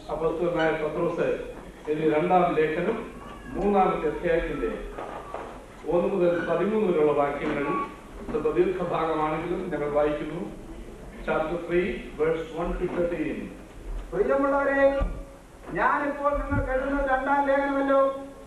അപ്പസ്തലനായ പത്രോസ് എന്നീ രണ്ടാം ലേഖനം മൂന്നാമത്തെ അധ്യായത്തിന്റെ ഒന്ന് മുതൽ പതിമൂന്ന് വരെയുള്ള വാക്യങ്ങൾ സ്വല്പ ദീർഘഭാഗമാണെങ്കിലും ഞങ്ങൾ വായിക്കുന്നു chapter three verse one to thirteen പ്രിയമുള്ളവരെ ഞാനിപ്പോൾ നിങ്ങൾ കരുതുന്ന രണ്ടാം ലേഖനമല്ലോ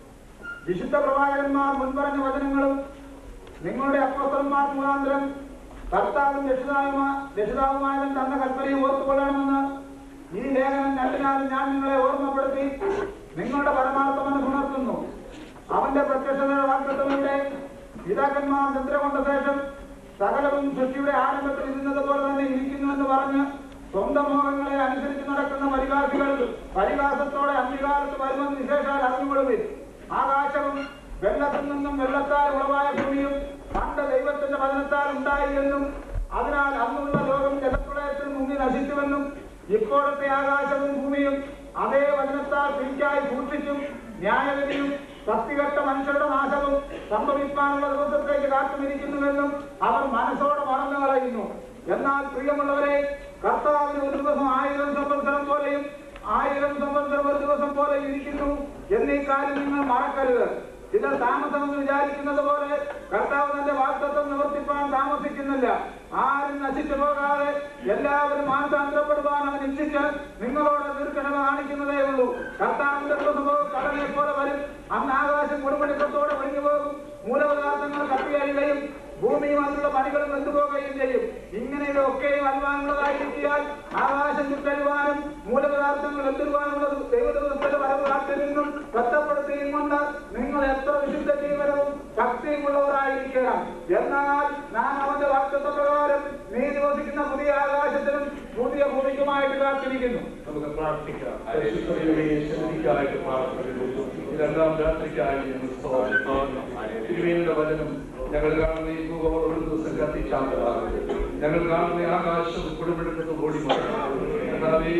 വിശുദ്ധ പ്രവാചകന്മാർ മുൻപറഞ്ഞ വചനങ്ങളും നിങ്ങളുടെ അപ്പോസ്തലന്മാർ മുഖാന്തരം കർത്താവും രക്ഷിതാവുമാ രക്ഷിതാവുമായവൻ തന്ന കൽപ്പനയും ഓർത്തുകൊള്ളണമെന്ന് ഈ ലേഖനം രണ്ടിനാലും ഞാൻ നിങ്ങളെ ഓർമ്മപ്പെടുത്തി നിങ്ങളുടെ പരമാർത്ഥമെന്ന് ഉണർത്തുന്നു അവന്റെ പ്രത്യക്ഷതയുടെ വാഗ്ദത്തങ്ങളുടെ പിതാക്കന്മാർ നിദ്ര കൊണ്ട ശേഷം സകലവും സൃഷ്ടിയുടെ ആരംഭത്തിൽ ഇരുന്നത് പോലെ തന്നെ ഇരിക്കുന്നുവെന്ന് പറഞ്ഞ് സ്വന്തം മോഹങ്ങളെ അനുസരിച്ച് നടക്കുന്ന പരിഹാസികൾ പരിഹാസത്തോടെ അന്ത്യകാലത്ത് വരുമെന്ന് വിശേഷാൽ അറിഞ്ഞുകൊള്ളുവിൻ ആകാശവും വെള്ളത്തിൽ നിന്നും വെള്ളത്താൽ ഉളവായ ഭൂമിയും പണ്ട് ദൈവത്തിന്റെ വചനത്താൽ ഉണ്ടായി എന്നും അതിനാൽ അന്നുള്ള ലോകം ജലപ്രളയത്തിൽ മുങ്ങി നശിച്ചുവെന്നും ഇപ്പോഴത്തെ ആകാശവും ഭൂമിയും അതേ വചനത്താൽ തിരിക്കായി സൂക്ഷിച്ചും ന്യായവിധിയും സത്യകെട്ട മനുഷ്യരുടെ നാശവും സംഭവിക്കാനുള്ള ദിവസത്തേക്ക് കാത്തുമിരിക്കുന്നുവെന്നും അവർ മനസ്സോടെ മറന്നു കളയുന്നു എന്നാൽ പ്രിയമുള്ളവരെ കർത്താവിന് ഒരു ദിവസം ആയിരം സംവത്സരം പോലെയും ആയിരം സംവത്സരം ഒരു ദിവസം പോലെ ഇരിക്കുന്നു എന്നീ കാര്യം നിങ്ങൾ മറക്കരുത് ചിലർ താമസമെന്ന് വിചാരിക്കുന്നത് പോലെ കർത്താവ് തന്റെ വാക്തത്വം നിവർത്തിപ്പാൻ താമസിക്കുന്നില്ല ആരും നശിച്ചു പോകാതെ എല്ലാവരും മാനസാന്തരപ്പെടുവാൻ അവൻ ഇച്ഛിച്ച് നിങ്ങളോട് ദീർഘക്ഷമ കാണിക്കുന്നതേ ഉള്ളൂ കർത്താവിന്റെ ദിവസമോ കടലിനെ പോലെ വരും അന്ന് ആകാശം കൊടുമണിക്കത്തോടെ ഒഴിഞ്ഞു പോകും മൂലപദാർത്ഥങ്ങൾ കത്തിയഴികയും ഭൂമിയും അതിലുള്ള പണികളും വെന്തുപോകുകയും ചെയ്യും ഇങ്ങനെയുള്ള ഒക്കെയും അൽവാനുള്ളതായിരിക്കാൻ ആകാശം ചുറ്റഴിവാനും മൂലപദാർത്ഥങ്ങൾ വെന്തുവാനുള്ളത് ദൈവദിവസത്തിന്റെ വരവ് കാത്തിരുന്നും കഷ്ടപ്പെടുത്തിയും കൊണ്ട് നിങ്ങൾ എത്ര വിശുദ്ധ ജീവനവും ശക്തിയുമുള്ളവരായിരിക്കണം എന്നാൽ നാം അവന്റെ വാക്തത്വ പ്രകാരം നീ നിവസിക്കുന്ന പുതിയ ആകാശത്തിനും പുതിയ ഭൂമിക്കുമായിട്ട് കാത്തിരിക്കുന്നു നമുക്ക് പ്രാർത്ഥിക്കാം പരിശുദ്ധതയുടെ ശക്തിക്കായിട്ട് പ്രാർത്ഥിക്കുന്നു ഈ രണ്ടാം രാത്രിക്കായി ഞങ്ങൾ സ്തോത്രം. തിരുമേനിയുടെ വചനം ഞങ്ങൾ കാണുന്ന ഈ ഭൂഗോളം ഒരു ദിവസം കത്തിച്ചാന്തരാകും ഞങ്ങൾ കാണുന്ന ഈ ആകാശം കുടുംബെടുക്കത്ത് ഓടി മാറും കർത്താവേ,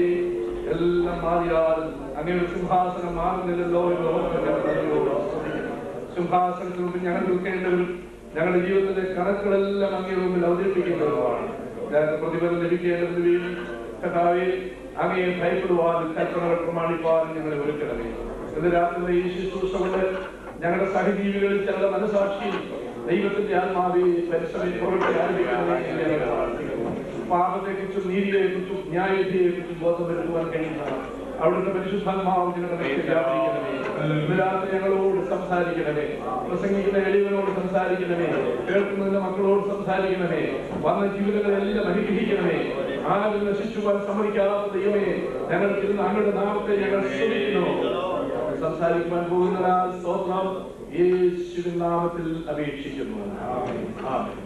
എല്ലാം മാറിയാലും അങ്ങനെ സിംഹാസനം മാറുന്നില്ലല്ലോ എന്ന് ഓർത്ത് ഞങ്ങൾ നന്ദിയോടെ സ്തുതിക്കുന്നു. സിംഹാസനത്തിന് മുമ്പിൽ ഞങ്ങൾ നിൽക്കേണ്ടവരും ഞങ്ങളുടെ ജീവിതത്തിലെ കണക്കുകളെല്ലാം അങ്ങേ മുമ്പിൽ അവതരിപ്പിക്കേണ്ടതുമാണ് ഞങ്ങൾക്ക് പ്രതിഫലം ലഭിക്കേണ്ടതിന് വേണ്ടി കഥാവെ അങ്ങയെ ഭയപ്പെടുവാനും കൽപ്പനകൾ പ്രമാണിപ്പാനും ഞങ്ങളെ ഒരുക്കണമേ ഇന്ന് രാത്രി ഈ ശുശ്രൂഷ കൊണ്ട് ഞങ്ങളുടെ സഹജീവികളിൽ ചില മനസാക്ഷിയിൽ ദൈവത്തിന്റെ ആത്മാവെ പരിശ്രമം പുറത്തെ ആരംഭിക്കണമേ എന്ന് ഞങ്ങൾ പ്രാർത്ഥിക്കുന്നു പാപത്തെക്കുറിച്ചും നീതിയെക്കുറിച്ചും ന്യായവിധിയെക്കുറിച്ചും ബോധം വരുത്തുവാൻ കഴിയുന്ന അവിടുത്തെ പരിശുദ്ധാത്മാവ് ഞങ്ങളുടെ മേൽ വ്യാപരിക്കണമേ ഇന്ന് രാത്രി ഞങ്ങളോട് സംസാരിക്കണമേ പ്രസംഗിക്കുന്ന എളിവനോട് സംസാരിക്കണമേ കേൾക്കുന്ന മക്കളോട് സംസാരിക്കണമേ വന്ന ജീവിതങ്ങളെല്ലാം അനുഗ്രഹിക്കണമേ ആരും നശിച്ചുവാൻ സമ്മതിക്കാത്ത ദൈവമേ ഞങ്ങൾ ഇരുന്ന് അങ്ങയുടെ നാമത്തെ ഞങ്ങൾ ശ്രമിക്കുന്നു സംസാരിക്കുവാൻ പോകുന്നതിനാൽ സ്തോത്രം യേശുവിൻ നാമത്തിൽ അപേക്ഷിക്കുന്നു ആമേൻ.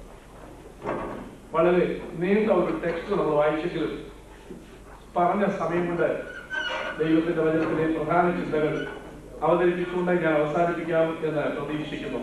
വളരെ നീണ്ട ഒരു ടെക്സ്റ്റ് നമ്മൾ വായിച്ചെങ്കിലും പറഞ്ഞ സമയം കൊണ്ട് ദൈവത്തിന്റെ വചനത്തിലെ പ്രധാന ചിന്തകൾ അവതരിപ്പിച്ചുകൊണ്ട് ഞാൻ അവസാനിപ്പിക്കാം എന്ന് പ്രതീക്ഷിക്കുന്നു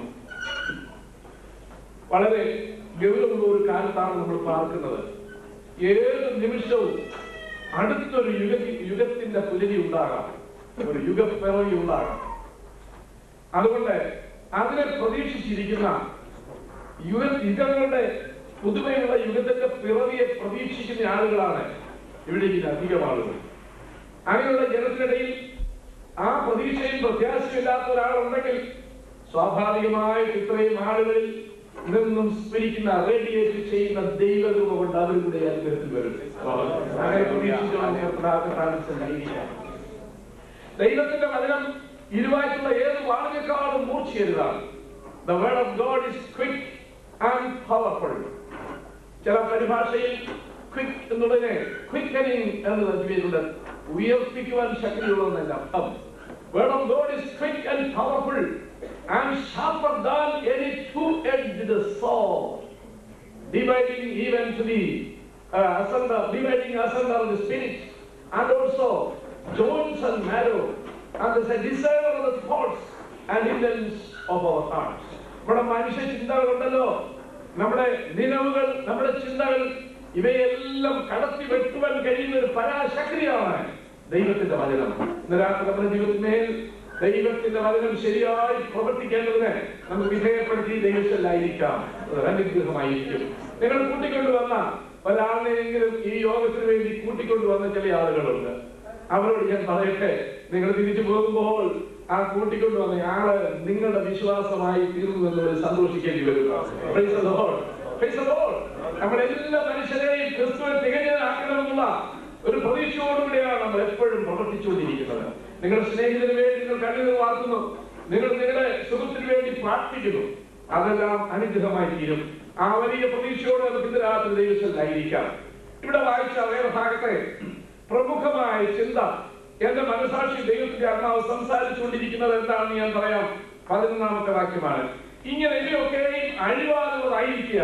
വളരെ ഗൗരവമുള്ള ഒരു കാലത്താണ് നമ്മൾ പാർക്കുന്നത് ഏത് നിമിഷവും അടുത്തൊരു യുഗ യുഗത്തിന്റെ പുലരി ഉണ്ടാകാം ഒരു യുഗപ്പിറവി ഉണ്ടാകാം അതുകൊണ്ട് അതിനെ പ്രതീക്ഷിച്ചിരിക്കുന്ന യുഗ യുഗങ്ങളുടെ പുതുമയുള്ള യുഗത്തിന്റെ പിറവിയെ പ്രതീക്ഷിക്കുന്ന ആളുകളാണ് ഇവിടെ ഇങ്ങനെ അധികം ആളുകൾ അങ്ങനെയുള്ള ജനത്തിനിടയിൽ ആ പ്രതീക്ഷയും പ്രത്യാശയില്ലാത്ത ഒരാളുണ്ടെങ്കിൽ സ്വാഭാവികമായിട്ട് ഇത്രയും ആളുകളിൽ നിന്നും സ്മരിക്കുന്ന റേഡിയേറ്റ് ചെയ്യുന്ന ദൈവരൂപം കൊണ്ട് അവരും കൂടെ അനുഗ്രഹത്തിൽ വരും അങ്ങനെ പ്രതീക്ഷിച്ചുകൊണ്ട് പ്രാർത്ഥന സഞ്ചരിക്കാം ദൈവത്തിന്റെ വചനം ഇരുവായിട്ടുള്ള ഏത് വാളിനേക്കാളും മൂർച്ചയേറിയതാണ് The word of God is quick and powerful. ചില പരിഭാഷയിൽ ക്വിക്ക് എന്നുള്ളതിനെ ക്വിക്കനിങ് എന്നത് പേരുണ്ട് ഉയർപ്പിക്കുവാൻ ശക്തിയുള്ളതെന്നല്ല അർത്ഥം Word of God is quick and powerful and sharper than any two-edged sword, dividing even to the uh, asunder, dividing asunder the spirit and also joints and marrow, and is a discerner of the thoughts and intents of our hearts. നമ്മുടെ മനുഷ്യ ചിന്തകളുണ്ടല്ലോ നമ്മുടെ നിലവുകൾ നമ്മുടെ ചിന്തകൾ ഇവയെല്ലാം കടത്തി വെട്ടുവാൻ കഴിയുന്ന ഒരു പരാശക്തിയാണ് ദൈവത്തിന്റെ വചനം ഇന്നരാത്രി നമ്മുടെ ജീവിതത്തിന്മേൽ ദൈവത്തിന്റെ വചനം ശരിയായി പ്രവർത്തിക്കേണ്ടതിന് നമുക്ക് വിധേയപ്പെടുത്തി ദൈവത്തിലായിരിക്കാം അത് അനുഗ്രഹമായിരിക്കും നിങ്ങൾ കൂട്ടിക്കൊണ്ടുവന്ന ഒരാളിനെങ്കിലും ഈ യോഗത്തിന് വേണ്ടി കൂട്ടിക്കൊണ്ടുവന്ന ചില ആളുകളുണ്ട് അവരോട് ഞാൻ പറയട്ടെ നിങ്ങൾ തിരിച്ചു പോകുമ്പോൾ ആ കൂട്ടിക്കൊണ്ടു വന്ന ആള് നിങ്ങളുടെ വിശ്വാസമായി തീർന്നു എന്നുള്ളത് സന്തോഷിക്കേണ്ടി വരും Praise the Lord. Praise the Lord. നമ്മളെല്ലാ മനുഷ്യരെയും ക്രിസ്തുവിൽ തികഞ്ഞാക്കണമെന്നുള്ള ഒരു പ്രതീക്ഷയോടുകൂടിയാണ് നമ്മൾ എപ്പോഴും പ്രവർത്തിച്ചുകൊണ്ടിരിക്കുന്നത് നിങ്ങളുടെ സ്നേഹിതന് വേണ്ടി നിങ്ങൾ കണ്ണുകൾ വാർത്തുന്നു നിങ്ങൾ നിങ്ങളുടെ സുഖത്തിന് വേണ്ടി പ്രാർത്ഥിക്കുന്നു അതെല്ലാം അനുഗ്രഹമായി തീരും ആ വലിയ പ്രതീക്ഷയോടെ നമുക്ക് ഇന്ന് രാത്രി ദൈവത്തിലായിരിക്കാം ഇവിടെ വായിച്ച വേറെ ഭാഗത്തെ പ്രമുഖമായ ചിന്ത എന്റെ മനസാക്ഷി ദൈവത്തിന്റെ ആത്മാവ് സംസാരിച്ചുകൊണ്ടിരിക്കുന്നത് എന്താണെന്ന് ഞാൻ പറയാം പതിനൊന്നാമത്തെ വാക്യമാണ് ഇങ്ങനെ ഇവയൊക്കെയും അഴിവാനുള്ളതായിരിക്കുക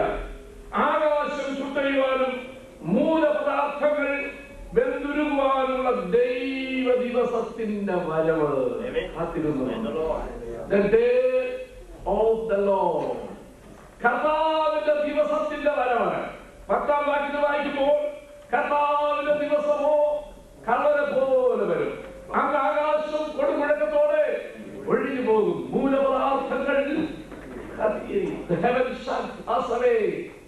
ആകാശം ചുട്ടഴിവാനും മൂലപദാർത്ഥങ്ങൾ വെന്തുരുകുവാനുള്ള ദൈവ ദിവസത്തിന്റെ വരവ് കാത്തിരുന്നു The day of the Lord. കർത്താവിന്റെ ദിവസത്തിന്റെ വരവ് പത്താം വാക്യത്തിൽ വായിക്കുമ്പോൾ കർത്താവിന്റെ ദിവസമോ കള്ളനെ പോലെ വരും അങ്ങ് ആകാശം കൊടുമുഴക്കത്തോടെ ഒഴിഞ്ഞു പോകും മൂലപദാർത്ഥങ്ങൾ കത്തി. The heavens shall pass away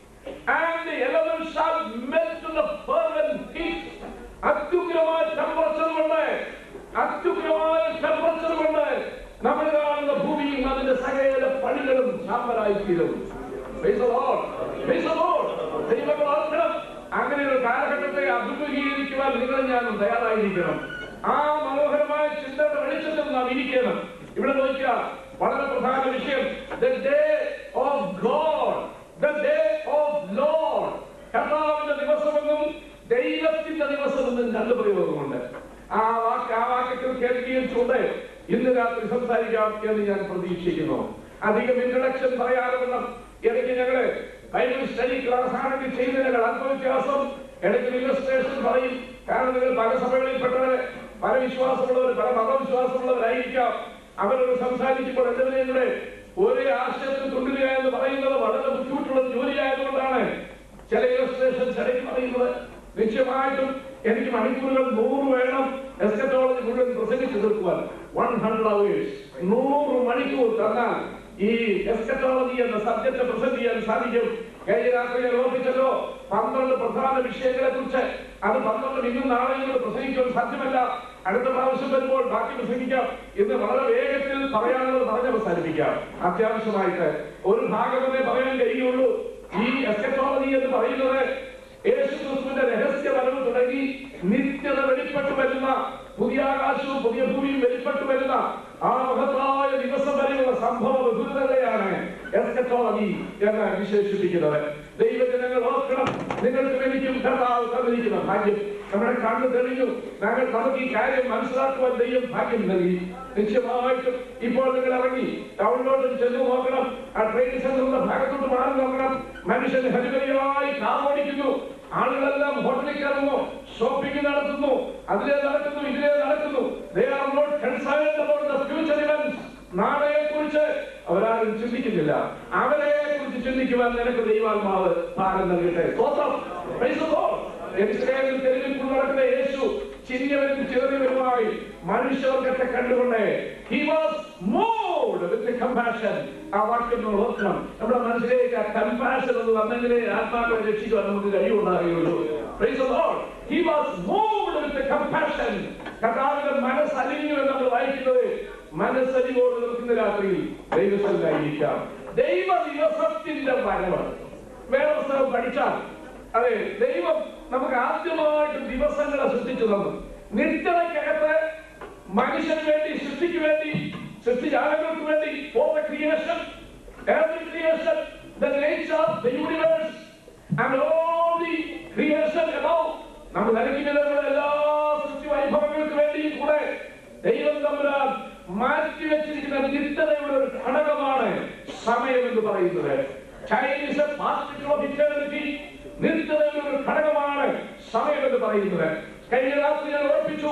and the elements shall melt to the fervent heat. അത്യുഗ്രമായ ടെമ്പറേച്ചർ കൊണ്ട് അത്യുഗ്രമായ ടെമ്പറേച്ചർ കൊണ്ട് നമ്മൾ കാണുന്ന ഭൂമിയും അതിന്റെ സകല പണികളും ചാമ്പലായി തീരും Praise the Lord. Praise the Lord. ദൈവങ്ങൾ ഓർക്കണം അങ്ങനെ ഒരു കാലഘട്ടത്തെ അഭിമുഖീകരിക്കുവാൻ നിങ്ങൾ ഞാൻ തയ്യാറായിരിക്കണം ആ മനോഹരമായ ചിന്തയുടെ വെളിച്ചത്തിൽ നാം ഇരിക്കണം ഇവിടെ നോക്കിയ വളരെ പ്രധാന വിഷയം the day of God the day of Lord കർത്താവിന്റെ ദിവസമെന്നും ദൈവത്തിന്റെ ദിവസമെന്നും രണ്ട് പ്രയോഗമുണ്ട് ആ വാക്ക് ആ വാക്യത്തിൽ കേന്ദ്രീകരിച്ചുകൊണ്ട് ഇന്ന് രാത്രി സംസാരിക്കാം എന്ന് ഞാൻ പ്രതീക്ഷിക്കുന്നു അധികം ഇൻട്രഡക്ഷൻ പറയാതെ വേണം ഇടയ്ക്ക് ഞങ്ങള് ബൈബിൾ സ്റ്റഡി ക്ലാസ് ആണെങ്കിൽ ചെയ്യുന്നതിനേക്കാൾ അല്പവ്യത്യാസം ഇടയ്ക്ക് ഇല്ലസ്ട്രേഷൻ പറയും കാരണം നിങ്ങൾ പല സഭകളിൽപ്പെട്ടവര് പല വിശ്വാസമുള്ളവർ പല മതവിശ്വാസമുള്ളവരായിരിക്കാം അവരോട് സംസാരിക്കുമ്പോൾ എന്തെങ്കിലും കൂടെ ഒരേ ആശയത്തിൽ കൊണ്ടുവരിക എന്ന് പറയുന്നത് വളരെ ബുദ്ധിമുട്ടുള്ള ജോലിയായതുകൊണ്ടാണ് ചില ഇലസ്ട്രേഷൻസ് ഇടയ്ക്ക് പറയുന്നത് നിശ്ചയമായിട്ടും എനിക്ക് മണിക്കൂറുകൾ നൂറ് വേണം എസ്കറ്റോളജി മുഴുവൻ പ്രസംഗിച്ചു തീർക്കുവാൻ വൺ ഹൺഡ്രഡ് അവേഴ്സ് നൂറ് മണിക്കൂർ തന്നാൽ ഈ എസ്കറ്റോളജി എന്ന സബ്ജക്ട് പ്രസന്റ് ചെയ്യാൻ സാധിക്കും കഴിഞ്ഞ രാത്രി ഞാൻ ഓർപ്പിച്ചല്ലോ പന്ത്രണ്ട് പ്രധാന വിഷയങ്ങളെ കുറിച്ച് അത് പന്ത്രണ്ട് ഇന്നും നാളെയും കൂടെ പ്രസംഗിക്കുവാൻ സാധ്യമല്ല അടുത്ത പ്രാവശ്യം വരുമ്പോൾ ബാക്കി പ്രസംഗിക്കാം ഇന്ന് വളരെ വേഗത്തിൽ പറയാനുള്ളത് പറഞ്ഞ് അവസാനിപ്പിക്കാം അത്യാവശ്യമായിട്ട് ഒരു ഭാഗമേ പറയാൻ കഴിയുള്ളൂ ഈ എസ്കറ്റോളജി എന്ന് പറയുന്നത് യേശുക്രിസ്തുവിന്റെ രഹസ്യ വരവ് തുടങ്ങി നിത്യത വെളിപ്പെട്ടു വരുന്ന പുതിയ ആകാശവും പുതിയ ഭൂമിയും വെളിപ്പെട്ടു വരുന്ന ആ മഹത്തായ ദിവസം വരെയുള്ള സംഭവ ബഹുലതയാണ് എസ്കറ്റോളജി എന്ന് വിശേഷിപ്പിക്കുന്നത് ദൈവജനങ്ങൾ ഓർക്കണം നിങ്ങൾക്ക് എനിക്കും കർത്താവ് തന്നിരിക്കുന്ന ഭാഗ്യം നമ്മുടെ കണ്ണ് തെളിഞ്ഞു ഞങ്ങൾ നമുക്ക് ഈ കാര്യം മനസ്സിലാക്കുവാൻ ദൈവം ഭാഗ്യം നൽകി നിശ്ചയമായിട്ടും ഇപ്പോൾ നിങ്ങൾ ഇറങ്ങി ടൗണിലോട്ടും ചെന്ന് നോക്കണം ആ ട്രെയിൻ സെന്ററിന്റെ ഭാഗത്തോട്ട് മാറി നോക്കണം മനുഷ്യൻ ഹരിവരിയായി കാർ ഓടിക്കുന്നു ആളുകളെല്ലാം ഹോട്ടലിൽ കയറുന്നു ഷോപ്പിംഗ് നടത്തുന്നു അതിലെ നടക്കുന്നു ഇതിലെ നടക്കുന്നു They are not concerned about the future events. നാളെയെ കുറിച്ച് അവരാരും ചിന്തിക്കുന്നില്ല അവരെ കുറിച്ച് ചിന്തിക്കുവാൻ നിനക്ക് ദൈവാത്മാവ് ഭാരം നൽകട്ടെ സ്തോത്രം Praise the Lord. യെരൂശലേമിൽ തെരുവിൽ കൂടി നടക്കുന്ന യേശു ചിരിയവരും ചിതറിയവരുമായി മനുഷ്യവർഗത്തെ കണ്ടുകൊണ്ട് he was moved with the compassion ആ വാക്യം നമ്മൾ ഓർക്കണം നമ്മുടെ മനസ്സിലേക്ക് ആ കമ്പാഷൻ എന്ന് വന്നെങ്കിലേ ആത്മാക്കളെ രക്ഷിക്കുവാൻ നമുക്ക് കഴിവുണ്ടാകുകയുള്ളൂ Praise the Lord. He was moved with the compassion. കർത്താവിന്റെ മനസ്സലിഞ്ഞു എന്ന് നമ്മൾ വായിക്കുന്നത് മനസ്സലിവോട് നിൽക്കുന്ന രാത്രിയിൽ ദൈവസ്ഥലായിരിക്കാം ദൈവ ദിവസത്തിന്റെ വരവ് വേറെ പുസ്തകം പഠിച്ചാൽ അതെ ദൈവം നമുക്ക് ആദ്യമായിട്ട് ദിവസങ്ങളെ സൃഷ്ടിച്ചു തന്നു നിത്യതയ്ക്കകത്ത് മനുഷ്യന് വേണ്ടി സൃഷ്ടിക്ക് വേണ്ടി സൃഷ്ടിജാലങ്ങൾക്ക് വേണ്ടി for the creation every creation the nature the universe and all the creation above നമ്മൾ നരകിക്കുന്ന എല്ലാ സൃഷ്ടി വൈഭവങ്ങൾക്ക് വേണ്ടിയും കൂടെ ദൈവം തമ്പുരാൻ മാറ്റി വെച്ചിരിക്കുന്ന നിത്യതയുടെ ഒരു ഘടകമാണ് സമയം എന്ന് പറയുന്നത് Time is a particle of eternity. നിത്യതയുടെ ഒരു ഘടകമാണ് സമയം എന്ന് പറയുന്നത് കഴിഞ്ഞ രാത്രി ഞാൻ ഓർപ്പിച്ചു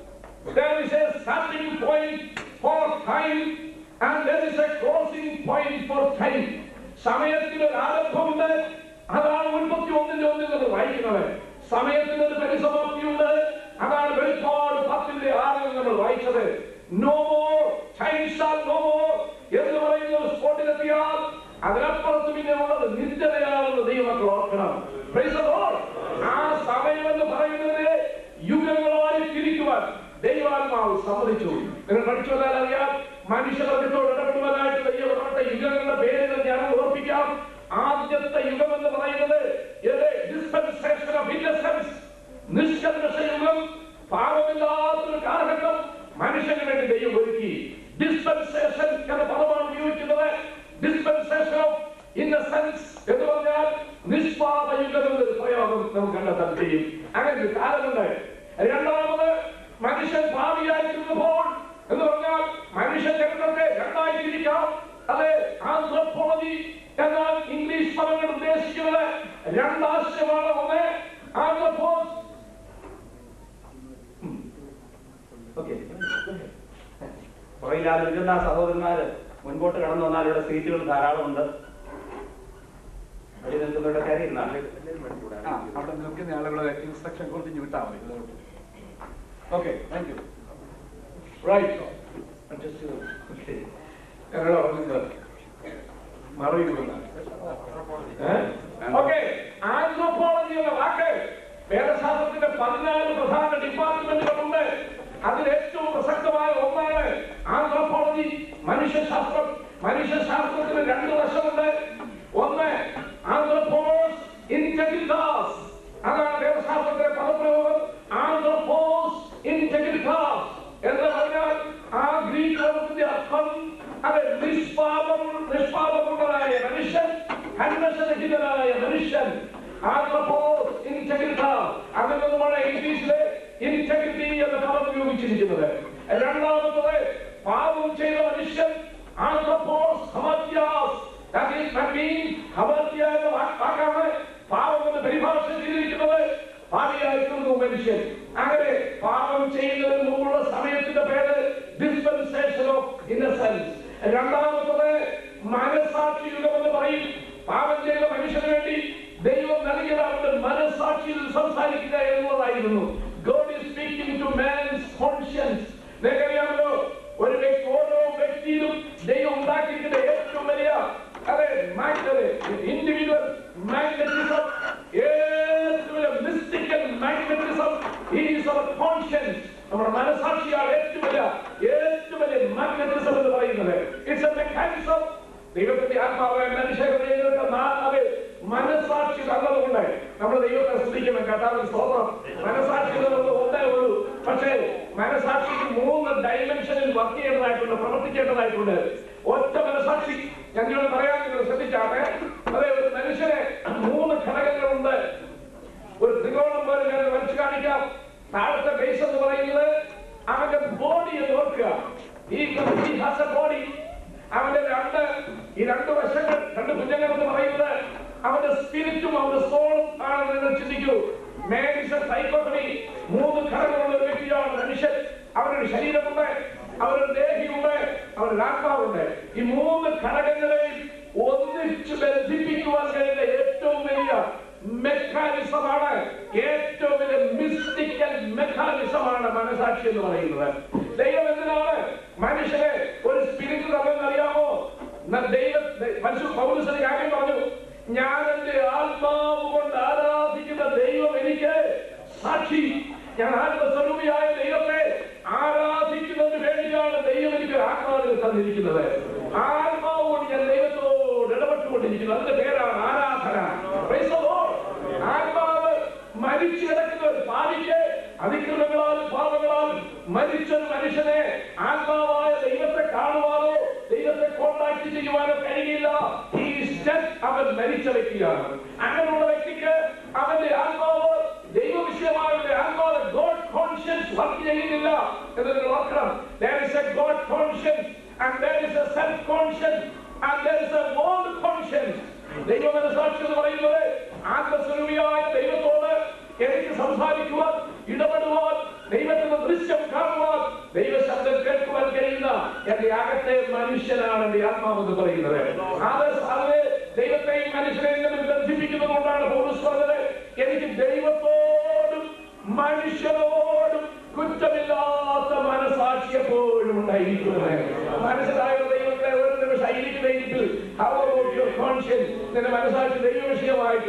There is a starting point for time and there is a closing point for time. സമയത്തിന് ഒരു ആരംഭമുണ്ട് അതാണ് മുൻപത്തി ഒന്നിന്റെ ഒന്നിൽ നമ്മൾ വായിക്കുന്നത് സമയത്തിന് ഒരു പരിസമാപ്തിയുണ്ട് അതാണ് വെളിപ്പാട് പത്തിന്റെ ആറിൽ നമ്മൾ വായിച്ചത് no more time shall no more എന്ന് പറയുന്ന ഒരു സ്പോട്ടിലെത്തിയാൽ അതിനപ്പുറത്ത് പിന്നെ ഉള്ളത് നിത്യതയാണെന്ന് ദൈവമക്കൾ ഓർക്കണം Praise the Lord. ആ സമയം എന്ന് പറയുന്നത് യുഗങ്ങളായി തിരിക്കുവാൻ ആത്മാവ് സമ്മതിച്ചു നിങ്ങൾ പഠിച്ചു വന്നാൽ അറിയാം മനുഷ്യവർഗത്തോട് ഇടപെടുവാനായിട്ട് ദൈവത്തെ യുഗങ്ങളുടെ പേരുകൾ ഞാൻ ഓർപ്പിക്കാം ആദ്യത്തെ യുഗം എന്ന് പറയുന്നത് ഡിസ്പെൻസേഷൻ ഓഫ് ഇന്നസെൻസ് നിഷ്കർഷ യുഗം പാപമില്ലാത്തൊരു കാലഘട്ടം മനുഷ്യന് വേണ്ടി ദൈവം ഒരുക്കി ഡിസ്പെൻസേഷൻ എന്ന പദമാണ് ഉപയോഗിക്കുന്നത് ഡിസ്പെൻസേഷൻ ഓഫ് ഇന്നസെൻസ് എന്ന് പറഞ്ഞാൽ നിഷ്പാപ യുഗം എന്നൊരു പ്രയോഗം നമുക്ക് കണ്ടെത്താൻ കഴിയും അങ്ങനെ ഒരു കാലമുണ്ട് രണ്ടാമത് മനുഷ്യൻ ഭാവിയായിരുന്നപ്പോൾ എന്ന് പറഞ്ഞാൽ മനുഷ്യ ചരിത്രത്തെ രണ്ടായി തിരിക്കാം അതെ ആന്ത്രപ്പോളജി എന്നാൽ ഇംഗ്ലീഷ് പദങ്ങൾ ഉദ്ദേശിക്കുന്നത് രണ്ടാശയമാണ് ഒന്ന് ആന്ത്രപ്പോസ് ഓക്കെ പുറയിലാതിരിക്കുന്ന സഹോദരന്മാര് മുൻപോട്ട് കടന്നു വന്നാൽ ഇവിടെ സീറ്റുകൾ ധാരാളമുണ്ട് വഴി നിൽക്കുന്നവരുടെ കയറി ഇരുന്നാണ് ആ, അവിടെ നിൽക്കുന്ന ആളുകളെ ഇൻസ്ട്രക്ഷൻ കൊടുത്ത് വിട്ടാൽ മതി ഓക്കെ താങ്ക് യു റൈറ്റ് ഞങ്ങൾ പറഞ്ഞത് മറിയുമെന്ന് ഓക്കെ ആന്ത്രോപോളജി എന്ന വാക്ക് വേദശാസ്ത്രത്തിന്റെ പതിനാല് പ്രധാന ഡിപ്പാർട്ട്മെന്റുകളുണ്ട് അതിൽ ഏറ്റവും പ്രസക്തമായ ഒന്നാണ് ആന്ത്രോപോളജി മനുഷ്യശാസ്ത്രം മനുഷ്യശാസ്ത്രത്തിന് രണ്ട് വശമുണ്ട് ഒന്ന് ആന്ത്രോപോസ് ഇന്റഗ്രിറ്റാസ് അതാണ് വേദശാസ്ത്രത്തിലെ പദപ്രയോഗം ആന്ത്രോപോസ് ഇന്റഗ്രിറ്റാസ് എന്ന് പറഞ്ഞാൽ ആ ഗ്രീക്ക് പദത്തിന്റെ അർത്ഥം അത് നിഷ്പാപം നിഷ്പാപമുള്ളതായ മനുഷ്യൻ കന്മഷരഹിതനായ മനുഷ്യൻ ആന്ത്രോപോസ് ഇന്റഗ്രിറ്റാസ് അതിൽ നിന്നുമാണ് ഇംഗ്ലീഷിലെ ഇന്റഗ്രിറ്റി എന്ന പദം ഉപയോഗിച്ചിരിക്കുന്നത് രണ്ടാമത്തത് പാപം ചെയ്ത മനുഷ്യൻ ആന്ത്രോപോസ് ഹമത്യാസ് That is, that means ഹമത്യ എന്ന വാ- വാക്കാണ് പാപം എന്ന് പരിഭാഷ ചെയ്തിരിക്കുന്നത് പാപിയായിത്തീർന്നു മനുഷ്യൻ അങ്ങനെ പാപം ചെയ്യുന്നതിന് മുമ്പുള്ള സമയത്തിന്റെ പേര് ഡിസ്പെൻസേഷൻ ഓഫ് ഇന്നസെൻസ് രണ്ടാമത്തത് മനസാക്ഷി യുഗം എന്ന് പറയും പാപം ചെയ്ത മനുഷ്യന് വേണ്ടി ദൈവം നൽകിയത് അവന്റെ മനസാക്ഷിയിൽ സംസാരിക്കുക എന്നുള്ളതായിരുന്നു God is speaking to man's conscience നിങ്ങൾക്കറിയാമല്ലോ ഒരു വ്യക്തി ഓരോ വ്യക്തിയിലും ദൈവം ഉണ്ടാക്കിയിരിക്കുന്ന ഏറ്റവും വലിയ അതെ ഇൻഡിവിജ്വൽ മാഗ്നറ്റിസം ഏറ്റവും വലിയ mystical magnetism is our conscience നമ്മുടെ മനസാക്ഷിയാണ് ഏറ്റവും വലിയ ഏറ്റവും വലിയ മാഗ്നറ്റിസം എന്ന് പറയുന്നത് ഇറ്റ്സ് എ മെക്കാനിസം ദൈവത്തിന്റെ ആത്മാവായ മനുഷ്യഹൃദയങ്ങൾക്ക് നാല് മനസാക്ഷി തന്നതുകൊണ്ട് നമ്മൾ ദൈവത്തെ സ്തുതിക്കണം കഥാവിൽ സ്തോത്രം മനസാക്ഷി എന്നുള്ളത് ഒന്നേ ഉള്ളൂ പക്ഷേ മനസാക്ഷിക്ക് മൂന്ന് ഡയമെൻഷനിൽ വർക്ക് ചെയ്യേണ്ടതായിട്ടുണ്ട് പ്രവർത്തിക്കേണ്ടതായിട്ടുണ്ട് ഒറ്റ മനസാക്ഷി ഞാൻ നിങ്ങളോട് പറയാൻ നിങ്ങൾ ശ്രദ്ധിച്ചാട്ടെ അതെ ഒരു മനുഷ്യനെ മൂന്ന് ഘടകങ്ങളുണ്ട് ഒരു ത്രികോണം പോലെ ഞാൻ വരച്ചു കാണിക്കാം താഴത്തെ ബേസ് എന്ന് പറയുന്നത് അവന്റെ ബോഡി എന്ന് ഓർക്കുക ഈ ഹാസ് എ ബോഡി അവന്റെ രണ്ട് ഈ രണ്ട് വശങ്ങൾ രണ്ട് ഭുജങ്ങൾ എന്ന് പറയുന്നത് അവന്റെ സ്പിരിറ്റും അവന്റെ സോളും ആണെന്ന് നിങ്ങൾ ചിന്തിക്കൂ മേഡിസൺ സൈക്കോട്ടമി മൂന്ന് ഘടകങ്ങളുള്ള ഒരു വ്യക്തിയാണ് മനുഷ്യൻ അവനൊരു ശരീരമുണ്ട് അവനൊരു ദേഹിയുണ്ട് അവനൊരു ആത്മാവുണ്ട് ഈ മൂന്ന് ഘടകങ്ങളെയും ഒന്നിച്ച് ബന്ധിപ്പിക്കുവാൻ കഴിയുന്ന ഏറ്റവും വലിയ മെക്കാനിസമാണ് ഏറ്റവും വലിയ മിസ്റ്റിക്കൽ മെക്കാനിസമാണ് മനസാക്ഷി എന്ന് പറയുന്നത് ദൈവം എന്തിനാണ് മനുഷ്യനെ ഒരു സ്പിരിറ്റ് തന്നെന്ന് അറിയാമോ ന- ദൈവ ദ- മനുഷ്യ പൗരസിന് കാര്യം പറഞ്ഞു ഞാൻ എന്റെ ആത്മാവ് കൊണ്ട് ആരാധിക്കുന്ന ദൈവം എനിക്ക് സാക്ഷി ഞാൻ ആത്മസ്വരൂപിയായ ദൈവത്തെ ആരാധിക്കുന്നതിന് വേണ്ടിയാണ് ദൈവം എനിക്ക് ഒരു ആത്മാവിനെ തന്നിരിക്കുന്നത് ആ ആത്മാവ് കൊണ്ട് ഞാൻ ദൈവത്തോട് ഇടപെട്ടുകൊണ്ടിരിക്കുന്നു അതിന്റെ പേരാണ് ആരാധന Praise the Lord. ആത്മാവ് മരിച്ചു കിടക്കുന്ന ഒരു പാപിക്ക് അതിക്രമങ്ങളാലും പാപങ്ങളാലും മരിച്ചൊരു മനുഷ്യനെ ആത്മാവായ ദൈവത്തെ കാണുവാനോ ദൈവത്തെ കോണ്ടാക്ട് ചെയ്യുവാനോ കഴിയില്ല He is dead. അവൻ മരിച്ച വ്യക്തിയാണ് അങ്ങനെയുള്ള വ്യക്തിക്ക് അവന്റെ ആത്മാവ് ദൈവവിഷയമായ ആത്മാവ് ഗോഡ് കോൺഷ്യൻസ് വർക്ക് ചെയ്യുന്നില്ല എന്ന് നിങ്ങൾ ഓർക്കണം There is a God conscience and there is a self conscience and there is a world conscience ദൈവ മനസാക്ഷി എന്ന് പറയുന്നത് ആത്മസ്വരൂപിയായ ദൈവത്തോട് എനിക്ക് സംസാരിക്കുവാൻ ഇടപെടുവാൻ ദൈവത്തിന്റെ ദൃശ്യം കാണുവാൻ ദൈവ ശബ്ദം കേൾക്കുവാൻ കഴിയുന്ന എന്റെ അകത്തെ മനുഷ്യനാണ് എന്റെ ആത്മാവെന്ന് പറയുന്നത് അത് അത് ദൈവത്തെയും മനുഷ്യനെയും തമ്മിൽ ബന്ധിപ്പിക്കുന്നത് കൊണ്ടാണ് പൗരസ് പറഞ്ഞത് എനിക്ക് ദൈവത്തോടും മനുഷ്യരോടും കുറ്റമില്ലാത്ത മനസാക്ഷി എപ്പോഴും ഉണ്ടായിരിക്കുന്നത് മനസ്സിലായ ദൈവത്തെ ഒരു നിമിഷം ഇരിക്കുന്ന ഇരിപ്പിൽ how about your conscience? നിന്റെ മനസാക്ഷി ദൈവ വിഷയമായിട്ടും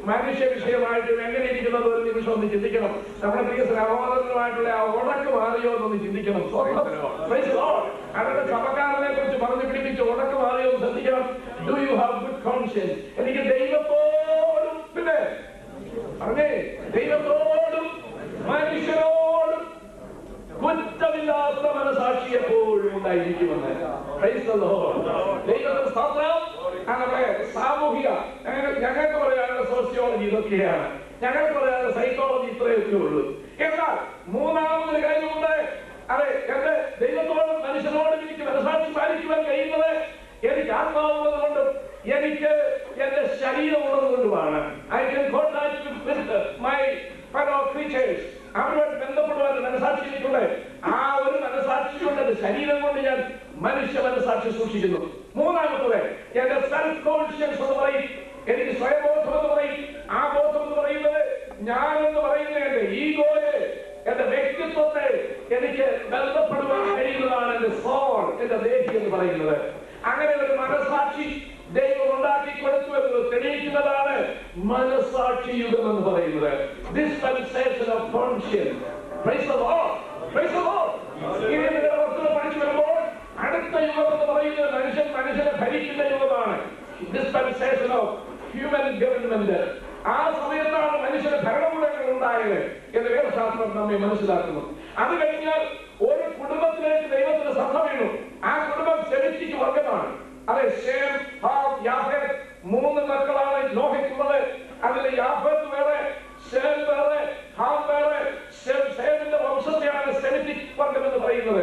മനുഷ്യ വിഷയമായിട്ടും എങ്ങനെ ഇരിക്കുന്നത് ഒരു നിമിഷം ഒന്ന് ചിന്തിക്കണം നമ്മുടെ പ്രിയ സഹോദരനുമായിട്ടുള്ള ആ ഉടക്ക് മാറിയോ എന്നൊന്ന് ചിന്തിക്കണം Praise the Lord. അവരുടെ സഭക്കാരനെ കുറിച്ച് പറഞ്ഞു പിടിപ്പിച്ച് ഉടക്ക് മാറിയോ എന്ന് ശ്രദ്ധിക്കണം do you have good conscience എനിക്ക് ദൈവത്തോടും പിന്നെ പറഞ്ഞേ ദൈവത്തോടും മനുഷ്യരോടും കുറ്റമില്ലാത്ത മനസാക്ഷി എപ്പോഴും ഉണ്ടായിരിക്കുമെന്ന് Praise the Lord. ദൈവത്തിന് സ്തോത്രം ആ നമ്മുടെ സാമൂഹിക ഞങ്ങൾ ഞങ്ങൾക്ക് പറയാനുള്ള സോഷ്യോളജി ഇതൊക്കെയാണ് ഞങ്ങൾക്ക് പറയാനുള്ള സൈക്കോളജി ഇത്രയൊക്കെ ഉള്ളൂ എന്നാൽ മൂന്നാമതൊരു കാര്യമുണ്ട് അതെ എന്റെ ദൈവത്തോടും മനുഷ്യനോടും എനിക്ക് മനസാക്ഷി പാലിക്കുവാൻ കഴിയുന്നത് എനിക്ക് ആത്മാവുള്ളത് കൊണ്ടും എനിക്ക് എന്റെ ശരീരം ഉള്ളത് കൊണ്ടുമാണ് I can contact with my fellow creatures അവരുമായിട്ട് ബന്ധപ്പെടുവാൻ മനസാക്ഷി എനിക്കുണ്ട് ആ ഒരു മനസാക്ഷി കൊണ്ട് എന്റെ ശരീരം കൊണ്ട് ഞാൻ മനുഷ്യ മനസാക്ഷി സൂക്ഷിക്കുന്നു മൂന്നാമത്തത് എന്റെ സെൽഫ് കോൺഷ്യൻസ് എന്ന് പറയും എനിക്ക് സ്വയബോധം എന്ന് പറയും ആ ബോധം എന്ന് പറയുന്നത് ഞാൻ എന്ന് പറയുന്ന എന്റെ ഈഗോയെ എന്റെ വ്യക്തിത്വത്തെ എനിക്ക് ബന്ധപ്പെടുവാൻ കഴിയുന്നതാണ് എന്റെ സോൾ എന്റെ ദേഹി എന്ന് പറയുന്നത് അങ്ങനെ ഒരു മനസാക്ഷി ദൈവം ഉണ്ടാക്കി കൊടുത്തു എന്ന് തെളിയിക്കുന്നതാണ് മനസാക്ഷി യുഗം എന്ന് പറയുന്നത് dispensation of conscience Praise the Lord. Praise the Lord. ഇനി നിങ്ങളുടെ വസ്തുത പഠിച്ചു വരുമ്പോൾ അടുത്ത യുഗം എന്ന് പറയുന്നത് മനുഷ്യൻ മനുഷ്യനെ ഭരിക്കുന്ന യുഗമാണ് ഡിസ്പെൻസേഷൻ ഓഫ് ഹ്യൂമൻ ഗവൺമെന്റ് ആ സമയത്താണ് മനുഷ്യന് ഭരണകൂടങ്ങൾ ഉണ്ടായത് എന്ന് വേദശാസ്ത്രം നമ്മെ മനസ്സിലാക്കുന്നു അത് കഴിഞ്ഞാൽ ഒരു കുടുംബത്തിലേക്ക് ദൈവത്തിന്റെ ശ്രദ്ധ വീണു ആ കുടുംബം സെമിറ്റിക് വർഗമാണ് അതെ ഷേം ഹാം യാഫേത്ത് മൂന്ന് മക്കളാണ് നോഹിക്കുന്നത് അതിൽ യാഫേത്ത് വേറെ ഷേം വേറെ ഹാം വേറെ ഷേം ഷേമിന്റെ വംശത്തെയാണ് സെമിറ്റിക് വർഗം എന്ന് പറയുന്നത്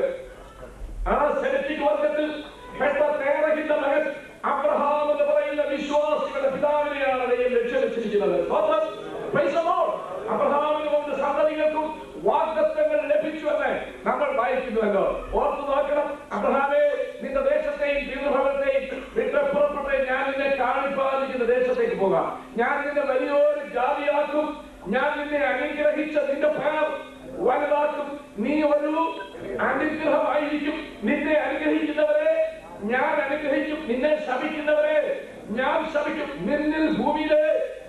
ആ സെമിറ്റിക് വർഗത്തിൽ പെട്ട തേറഹിന്റെ മകൻ അബ്രഹാം എന്ന് പറയുന്ന വിശ്വാസികളുടെ പിതാവിനെയാണ് ദൈവം ലക്ഷ്യം വെച്ചിരിക്കുന്നത് സ്വന്തം Praise the Lord. അബ്രഹാമിന് കൊണ്ട് സന്തതികൾക്കും വാഗ്ദത്തങ്ങൾ ലഭിച്ചുവെന്ന് നമ്മൾ വായിക്കുന്നുവല്ലോ ഓർത്തു നോക്കണം അബ്രഹാമേ നിന്റെ ദേശത്തെയും പിതൃഭവനത്തെയും വിട്ട് പുറപ്പെട്ടെ ഞാൻ നിന്നെ കാണിപ്പാലിക്കുന്ന ദേശത്തേക്ക് പോകാം ഞാൻ നിന്നെ വലിയൊരു ജാതിയാക്കും ഞാൻ നിന്നെ അനുഗ്രഹിച്ച നിന്റെ പേർ വലുതാക്കും നീ ഒരു അനുഗ്രഹമായിരിക്കും നിന്നെ അനുഗ്രഹിക്കുന്നവരെ ഞാൻ അനുഗ്രഹിക്കും നിന്നെ ശപിക്കുന്നവരെ ഞാൻ ശപിക്കും നിന്നിൽ ഭൂമിയിലെ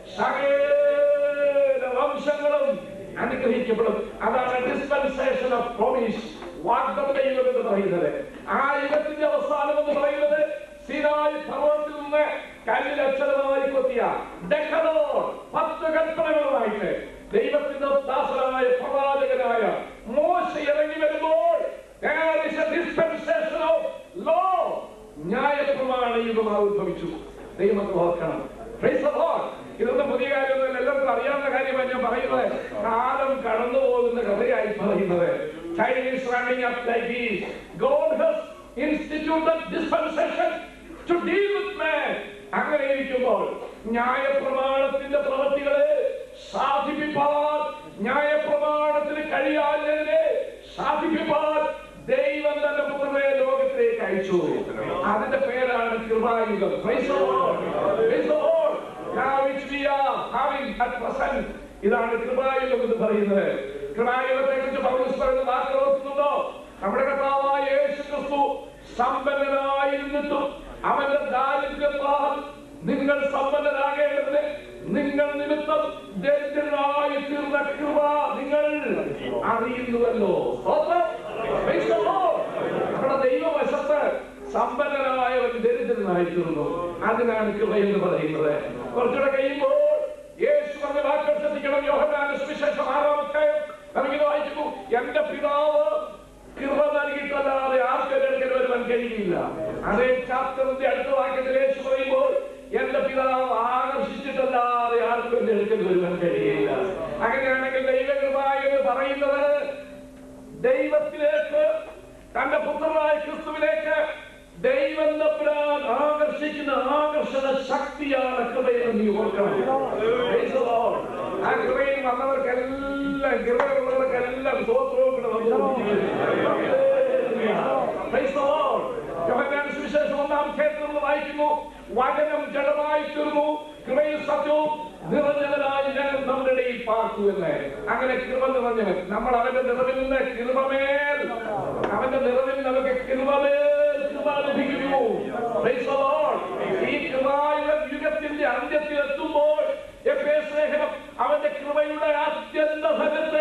സകല വംശങ്ങളും അനുഗ്രഹിക്കപ്പെടും അതാണ് ഡിസ്പെൻസേഷൻ ഓഫ് പ്രോമിസ് വാഗ്ദത്ത യുഗം എന്ന് പറയുന്നത് ആ യുഗത്തിന്റെ അവസാനം എന്ന് പറയുന്നത് സിനായി പർവ്വതത്തിൽ നിന്ന് കല്ലിൽ അക്ഷരമായി കൊത്തിയ ഡെക്കഡോൺ പത്ത് കൽപ്പനകളുമായിട്ട് ദൈവത്തിന്റെ ദാസനായ പ്രവാചകനായ മോശ ഇറങ്ങി വരുമ്പോൾ there is a dispensation of law. ന്യായപ്രമാണ യുഗം ഉത്ഭവിച്ചു ദൈവത്തെ ഓർക്കണം Praise the Lord. ഇതൊന്നും പുതിയ കാര്യമൊന്നും എല്ലാവർക്കും അറിയാവുന്ന കാര്യമാണ് ഞാൻ പറയുന്നത് കാലം കടന്നു പോകുന്ന കഥയായി പറയുന്നത് Time is running up like this. God has instituted dispensation to deal with man. അങ്ങനെ ഇരിക്കുമ്പോൾ ന്യായപ്രമാണത്തിന്റെ പ്രവൃത്തികളെ സാധിപ്പിപ്പാൻ ന്യായപ്രമാണത്തിന് കഴിയാഞ്ഞതിനെ സാധിപ്പിപ്പാൻ ദൈവം തന്റെ പുത്രനെ ലോകത്തിലേക്ക് അയച്ചു അതിന്റെ പേരാണ് കൃപായുഗം Praise the Lord. Praise the Lord. Now which we are having at present. ഇതാണ് കൃപായുഗം എന്ന് പറയുന്നത് കൃപായുഗത്തെ കുറിച്ച് പൗലോസ് പറയുന്ന വാക്കുകൾ ഓർക്കുന്നുണ്ടോ നമ്മുടെ കർത്താവായ യേശു ക്രിസ്തു സമ്പന്നനായിരുന്നിട്ടും അവന്റെ ദാരിദ്ര്യത്താൽ നിങ്ങൾ സമ്പന്നരാകേണ്ടതിന് നിങ്ങൾ നിമിത്തം ദരിദ്രനായി തീർന്ന കൃപ നിങ്ങൾ അറിയുന്നുവല്ലോ സ്തോത്രം. Praise the Lord. നമ്മുടെ ദൈവവശത്ത് സമ്പന്നനായവൻ ദരിദ്രനായി തീർന്നു അതിനാണ് കൃപ എന്ന് പറയുന്നത് കുറച്ചുകൂടെ കഴിയുമ്പോൾ യേശു പറഞ്ഞ വാക്കുകൾ ശ്രദ്ധിക്കണം യോഹന്നാന്റെ സുവിശേഷം ആറാമത്തെ നമുക്ക് വായിച്ചു എന്റെ പിതാവ് കൃപ നൽകിയിട്ടല്ലാതെ ആർക്കും എടുക്കൽ വരുവാൻ കഴിയില്ല അതേ ചാപ്റ്ററിന്റെ അടുത്ത വാക്യത്തിൽ യേശു പറയുമ്പോൾ എന്റെ പിതാവ് ആകർഷിച്ചിട്ടല്ലാതെ ആർക്കും എന്റെ അടുക്കൽ വരുവാൻ കഴിയില്ല അങ്ങനെയാണെങ്കിൽ ദൈവകൃപ എന്ന് പറയുന്നത് ദൈവത്തിലേക്ക് തന്റെ പുത്രനായ ക്രിസ്തുവിലേക്ക് ദൈവം തമ്പുരാൻ ആകർഷിക്കുന്ന ആകർഷണ ശക്തിയാണ് കൃപയെന്ന് നീ ഓർക്കണം Praise the Lord. ആ കൃപയിൽ വന്നവർക്കെല്ലാം കൃപയുള്ളവർക്കെല്ലാം സ്വോത്രവും കൂടെ Praise the Lord. യോഹന്നാന്റെ സുവിശേഷം ഒന്നാം ക്ഷേത്രം നമ്മൾ വായിക്കുന്നു വചനം ജഡമായി തീർന്നു കൃപയും സത്യവും നിറഞ്ഞവനായി ഞങ്ങൾ നമ്മുടെ ഇടയിൽ പാർത്തു എന്ന് അങ്ങനെ കൃപ നിറഞ്ഞവൻ നമ്മൾ അവന്റെ നിറവിൽ നിന്ന് കൃപമേൽ അവന്റെ നിറവിൽ നമുക്ക് കൃപമേൽ കൃപ ലഭിക്കുന്നു Praise the Lord. ഈ കൃപായുഗ യുഗത്തിന്റെ അന്ത്യത്തിൽ എത്തുമ്പോൾ എഫേസ് ഭഗത്തെ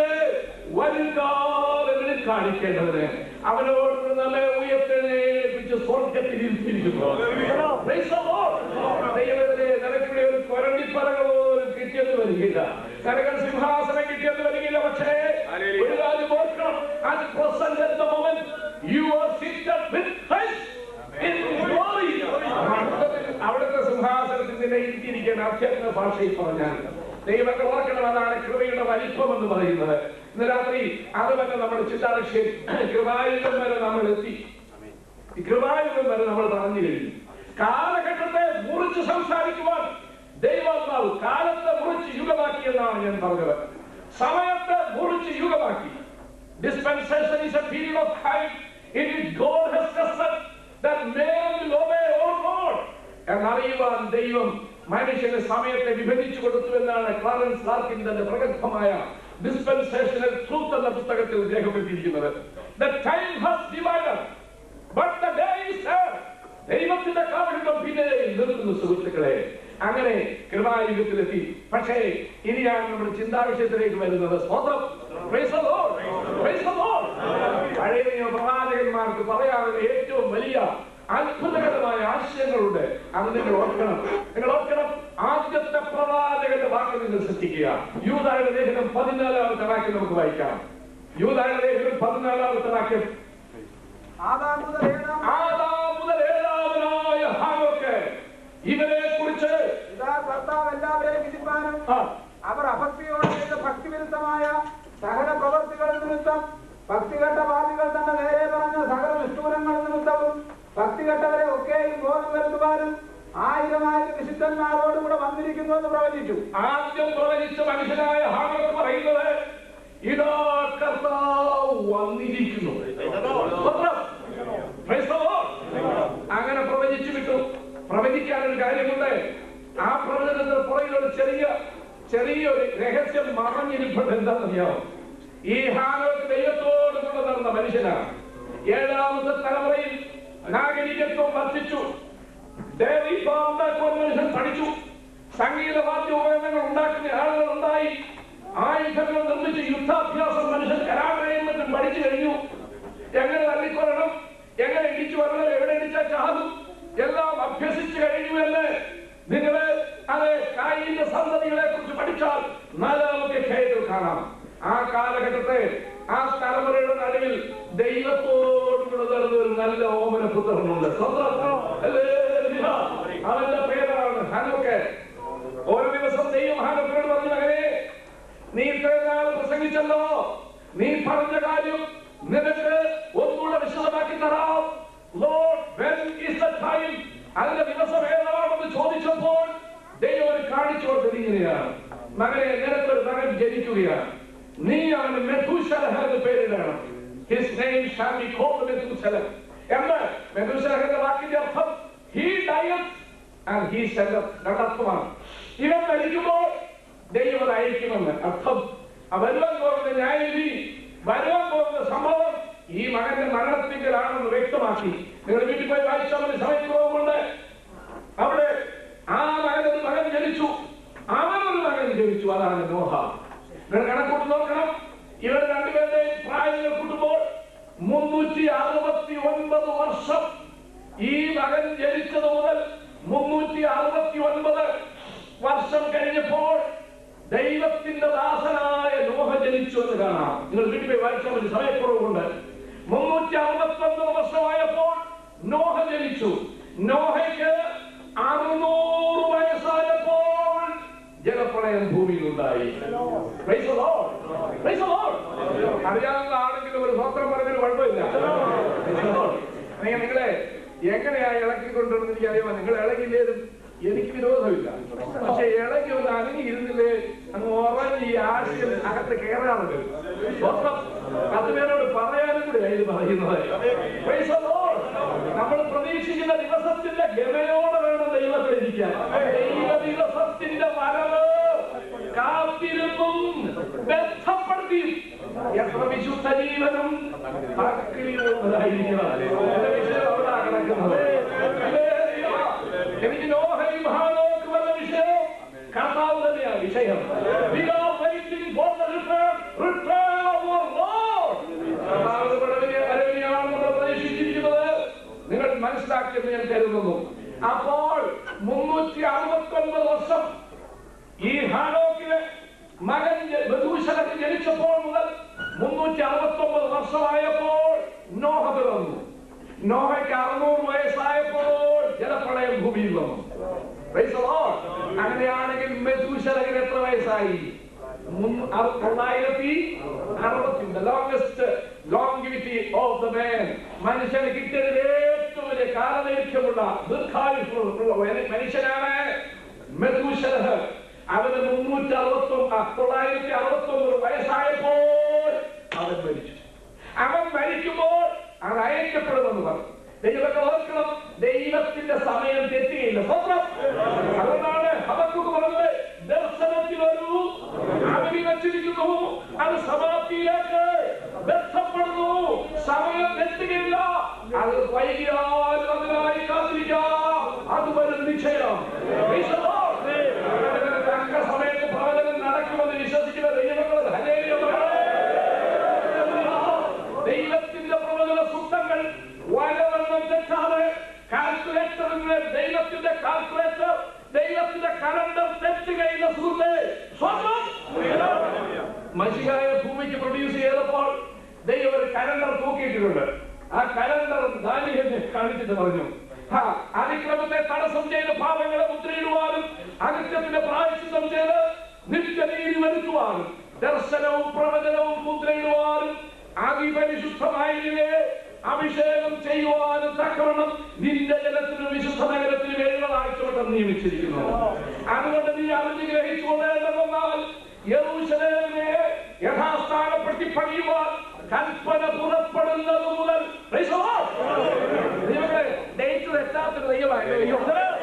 വരുകാലങ്ങളിൽ കാണിക്കേണ്ടതിന് അവനോട് നല്ല ഉയർത്തെഴുന്നേൽപ്പിച്ച് സ്വർഗത്തിൽ ഇരുത്തിയിരിക്കുന്നു Praise the Lord. ദൈവത്തിലെ നിനക്കിവിടെ ഒരു കൊരണ്ടിപ്പലക പോലും കിട്ടിയെന്ന് വരികയില്ല കരകൾ സിംഹാസനം കിട്ടിയെന്ന് വരികയില്ല പക്ഷേ ഒരു കാര്യം ഓർക്കണം at present at the moment you are seated with Christ in glory അവിടുത്തെ സിംഹാസനത്തിൽ നിന്നെ ഇരുത്തിയിരിക്കാൻ അധ്യക്ഷ ഭാഷയിൽ പറഞ്ഞാൽ ദൈവത്തെ ഓർക്കണം അതാണ് കൃപയുടെ വലിപ്പം എന്ന് പറയുന്നത് ഇന്ന് രാത്രി അത് തന്നെ നമ്മൾ ചിന്താലക്ഷ്യം കൃപായുഗം വരെ നമ്മൾ എത്തി ഈ കൃപായുഗം വരെ നമ്മൾ പറഞ്ഞു കഴിഞ്ഞു കാലഘട്ടത്തെ മുറിച്ച് സംസാരിക്കുവാൻ ദൈവാത്മാവ് കാലത്തെ മുറിച്ച് യുഗമാക്കി എന്നാണ് ഞാൻ പറഞ്ഞത് സമയത്തെ മുറിച്ച് യുഗമാക്കി dispensation is a period of time in which God has trusted that man will obey our Lord എന്നറിയുവാൻ ദൈവം മനുഷ്യന് സമയത്തെ വിഭജിച്ചു കൊടുത്തു എന്നാണ് ക്ലാരൻസ് ലാർക്കിൻ തന്റെ പ്രഗത്ഭമായ ഡിസ്പെൻസേഷണൽ ട്രൂത്ത് എന്ന പുസ്തകത്തിൽ രേഖപ്പെടുത്തിയിരിക്കുന്നത് The time has divided, but the day is there. ദൈവത്തിന്റെ കാവലിടം പിന്നെ നിർത്തുന്നു സുഹൃത്തുക്കളെ അങ്ങനെ കൃപായുഗത്തിലെത്തി പക്ഷേ ഇനിയാണ് നമ്മുടെ ചിന്താവിഷയത്തിലേക്ക് വരുന്നത് സ്വതം Praise the Lord. Praise the Lord. പഴയ നിയമ പ്രവാചകന്മാർക്ക് പറയാനുള്ള ഏറ്റവും വലിയ അത്ഭുതകരമായ ആശയങ്ങളുണ്ട് അത് നിങ്ങൾ ഓർക്കണം നിങ്ങൾ ഓർക്കണം ആദ്യത്തെ പ്രവാചകന്റെ വാക്ക് നിങ്ങൾ ശ്രദ്ധിക്കുക യൂതായുടെ ലേഖനം പതിനാലാമത്തെ വാക്യം നമുക്ക് വായിക്കാം യൂതായുടെ ലേഖനം പതിനാലാമത്തെ വാക്യം ആദാം മുതൽ ഏഴാം ആദാം മുതൽ ഏഴാമനായ ഹാനോക്ക് ഇവരെ കുറിച്ച് ഇതാ കർത്താവ് എല്ലാവരെയും വിധിപ്പാനും അവർ അഭക്തിയോടെ ചെയ്ത ഭക്തിവിരുദ്ധമായ സകല പ്രവർത്തികൾ നിമിത്തം ഭക്തികെട്ട വാദികൾ തന്നെ നേരെ പറഞ്ഞ സകല നിഷ്ഠൂരങ്ങൾ നിമിത്തവും ഭക്തികെട്ടവരെ ഒക്കെയും ബോധം വരുത്തുവാനും ആയിരം ആയിരം വിശുദ്ധന്മാരോടുകൂടെ വന്നിരിക്കുന്നു എന്ന് പ്രവചിച്ചു ആദ്യം പ്രവചിച്ച മനുഷ്യനായ ഹാനോക്ക് പറയുന്നത് ഇതാ കർത്താവ് വന്നിരിക്കുന്നു സ്തോത്രം. Praise the Lord. അങ്ങനെ പ്രവചിച്ചു വിട്ടു പ്രവചിക്കാൻ ഒരു കാര്യമുണ്ട് ആ പ്രവചനത്തിന് പുറകിലൊരു ചെറിയ ചെറിയൊരു രഹസ്യം മറഞ്ഞിരിപ്പുണ്ട് എന്താണെന്നറിയാമോ ഈ ഹാനോക്ക് ദൈവത്തോട് കൂടെ നടന്ന മനുഷ്യനാണ് ഏഴാമത്തെ തലമുറയിൽ നാഗരികത്വം വർദ്ധിച്ചു ഡയറി ഫാം ഉണ്ടാക്കുവാൻ മനുഷ്യൻ പഠിച്ചു സംഗീത വാദ്യ ഉപകരണങ്ങൾ ഉണ്ടാക്കുന്ന ആളുകൾ ഉണ്ടായി ആയുധങ്ങൾ നിർമ്മിച്ച് യുദ്ധാഭ്യാസം മനുഷ്യൻ കരാമയും മറ്റും പഠിച്ചു കഴിഞ്ഞു എങ്ങനെ തള്ളിക്കൊള്ളണം എങ്ങനെ ഇടിച്ചു വരണം എവിടെ ഇടിച്ചാൽ ചാകും എല്ലാം അഭ്യസിച്ചു കഴിഞ്ഞു എന്ന് നിങ്ങള് അത് കായിക സന്തതികളെ കുറിച്ച് പഠിച്ചാൽ നാലാമത്തെ ഖേദത്തിൽ കാണാം ആ കാലഘട്ടത്തെ ആ തലമുറയുടെ നടുവിൽ ദൈവത്തോടുകൂടെ നടന്ന ഒരു നല്ല ഓമന പുത്രനുണ്ട് സ്വന്തം ഹല്ലേലൂയ. അവന്റെ പേരാണ് ഹനോക്ക് ഓരോ ദിവസം ദൈവം ഹനോക്കിനോട് പറഞ്ഞു മകനെ നീ ഇത്രയും നാൾ പ്രസംഗിച്ചല്ലോ നീ പറഞ്ഞ കാര്യം നിനക്ക് ഒന്നുകൂടെ വിശദമാക്കി തരാം Lord, when is the time? അതിന്റെ ദിവസം ഏതാണെന്ന് ചോദിച്ചപ്പോൾ ദൈവം ഒരു കാണിച്ചു കൊടുത്തത് ഇങ്ങനെയാണ് മകനെ നിനക്കൊരു മകൻ ജനിക്കുകയാണ് നീ അവന് മെഥുശലഹ എന്ന് പേരിടണം his name shall be called Methuselah എന്ന് മെഥുശലഹന്റെ വാക്കിന്റെ അർത്ഥം he died and he self രണ്ടർത്ഥമാണ് ഇവൻ മരിക്കുമ്പോൾ ദൈവം അത് അയക്കുമെന്ന് അർത്ഥം ആ വരുവാൻ പോകുന്ന ന്യായവിധി വരുവാൻ പോകുന്ന സംഭവം ഈ മകന്റെ മരണത്തിങ്കലാണെന്ന് വ്യക്തമാക്കി നിങ്ങൾ വീട്ടിൽ പോയി വായിച്ചാൽ മതി സമയക്കുറവുമുണ്ട് അവിടെ ആ മകനൊരു മകൻ ജനിച്ചു അവനൊരു മകൻ ജനിച്ചു അതാണ് നോഹ നിങ്ങൾ കണക്കൂട്ട് നോക്കണം ഇവർ രണ്ടുപേരുടെയും പ്രായങ്ങൾ കൂട്ടുമ്പോൾ മുന്നൂറ്റി അറുപത്തി ഒൻപത് വർഷം ഈ മകൻ ജനിച്ചത് മുതൽ മുന്നൂറ്റി അറുപത്തി ഒൻപത് വർഷം കഴിഞ്ഞപ്പോൾ ദൈവത്തിന്റെ ദാസനായ നോഹ ജനിച്ചു എന്ന് കാണാം നിങ്ങൾ വീട്ടിൽ പോയി വായിച്ചാൽ മതി സമയക്കുറവുണ്ട് മുന്നൂറ്റി അറുപത്തി ഒൻപത് വർഷമായപ്പോൾ നോഹ ജനിച്ചു നോഹയ്ക്ക് അറുന്നൂറ് വയസ്സായപ്പോൾ ജലപ്രളയം ഭൂമിയിൽ ഉണ്ടായി Praise the Lord. Praise the Lord. അറിയാവുന്ന ആണെങ്കിലും ഒരു സ്വത്രം പറഞ്ഞൊരു കുഴപ്പമില്ല Praise the Lord. നിങ്ങൾ നിങ്ങളെ എങ്ങനെയാ ഇളക്കി കൊണ്ടുവരുന്നത് എനിക്ക് അറിയാമോ നിങ്ങൾ ഇളകില്ലേലും എനിക്ക് വിരോധമില്ല പക്ഷെ ഇളകി ഒന്ന് അനങ്ങി ഇരുന്നില്ലേ അങ്ങ് ഉറങ്ങി ഈ ആശയം അകത്ത് കയറാറുണ്ട് സ്വന്തം പത്ത് പേരോട് പറയാനും കൂടി ഇത് പറയുന്നത് Praise the Lord. നമ്മൾ പ്രതീക്ഷിക്കുന്ന ദിവസത്തിന്റെ ഗമയോടെ വേണം ദൈവത്തെ ഇരിക്കാൻ ദൈവ ദിവസത്തിന്റെ വരവ് കാത്തിരുന്നും ബന്ധപ്പെടുത്തിയും എത്ര വിശുദ്ധ ജീവനും ഭക്തിയുള്ളതായിരിക്കണം എന്റെ വിഷയം അവിടെ കിടക്കുന്നത് ഹല്ലേലൂയ. എനിക്ക് നോഹയും ഹാനോക്കും എന്ന വിഷയം കർത്താവ് തന്നെയാണ് വിഷയം We are waiting for the return എന്ന് ഞാൻ കരുതുന്നു അപ്പോൾ മുന്നൂറ്റി അറുപത്തി ഒൻപത് വർഷം ഈ ഹാനോക്കിന് മകൻ ബദൂശലക്ക് ജനിച്ചപ്പോൾ മുതൽ മുന്നൂറ്റി അറുപത്തി ഒമ്പത് വർഷമായപ്പോൾ നോഹ പിറന്നു നോഹയ്ക്ക് അറുന്നൂറ് വയസ്സായപ്പോൾ ജലപ്രളയം ഭൂമിയിൽ വന്നു Praise the Lord. അങ്ങനെയാണെങ്കിൽ മെതൂശലകിന് എത്ര വയസ്സായി മുൻ- അറു- തൊള്ളായിരത്തി അറുപത്തി longest longevity of the man മനുഷ്യന് കിട്ടിയതിൽ ഏറ്റവും വലിയ കാലദൈർഘ്യമുള്ള ദീർഘായുഷ്മുള്ള ഒരു മനുഷ്യനാണ് മെതൂശലഹ് അവന് മുന്നൂറ്റി അറുപത്തി തൊള്ളായിരത്തി അറുപത്തി ഒമ്പത് വയസ്സായപ്പോൾ അവൻ മരിച്ചു അവൻ മരിക്കുമ്പോൾ അവൻ അയക്കപ്പെടുമെന്ന് പറഞ്ഞു ദൈവത്തെ ഓർക്കണം ദൈവത്തിന്റെ സമയം തെറ്റുകയില്ല സ്വന്തം അതുകൊണ്ടാണ് ഹബക്കൂക്ക് പറഞ്ഞത് ദർശനത്തിലൊരു അവധി വച്ചിരിക്കുന്നു അത് സമാപ്തിയിലേക്ക് ബന്ധപ്പെടുന്നു സമയം തെറ്റുകയില്ല അത് വൈകിയാൽ അതിനായി കാത്തിരിക്കാം അത് വരും നിശ്ചയം Praise the Lord. അങ്ങനെ തക്ക സമയത്ത് പ്രവചനം നടക്കുമെന്ന് വിശ്വസിക്കുന്ന ദൈവങ്ങൾ ദൈവത്തിന്റെ പ്രവചന സൂത്രങ്ങൾ വലവണ്ണം തെറ്റാതെ കാൽക്കുലേറ്ററിന് ദൈവത്തിന്റെ കാൽക്കുലേറ്റർ ദൈവത്തിന്റെ കലണ്ടർ തെറ്റുകയില്ല സുഹൃത്തെ സ്വന്തം മഷികായ ഭൂമിക്ക് പ്രൊഡ്യൂസ് ചെയ്തപ്പോൾ ദൈവം ഒരു കലണ്ടർ തൂക്കിയിട്ടുണ്ട് ആ കലണ്ടർ ദാനിയനെ കാണിച്ചിട്ട് പറഞ്ഞു ആ, അതിക്രമത്തെ തടസ്സം ചെയ്ത് പാപങ്ങളെ മുദ്രയിടുവാനും അകൃത്യത്തിന്റെ പ്രായശ്ചിത്തം ചെയ്ത് നിത്യനീതി വരുത്തുവാനും ദർശനവും പ്രവചനവും മുദ്രയിടുവാനും അതിപരിശുദ്ധമായതിനെ അഭിഷേകം ചെയ്യുവാനും തക്കവണ്ണം നിന്റെ ജലത്തിനും വിശുദ്ധ നഗരത്തിനും എഴുപതാഴ്ച വട്ടം നിയമിച്ചിരിക്കുന്നു അതുകൊണ്ട് നീ അറിഞ്ഞു ഗ്രഹിച്ചുകൊണ്ടേണ്ടെന്നാൽ യെരൂശലേമിനെ യഥാസ്ഥാനപ്പെടുത്തി പണിയുവാൻ കൽപ്പന പുറപ്പെടുന്നത് മുതൽ Praise the Lord. ദൈവമേ, ഡേറ്റ് തെറ്റാത്തൊരു ദൈവമായിരുന്നു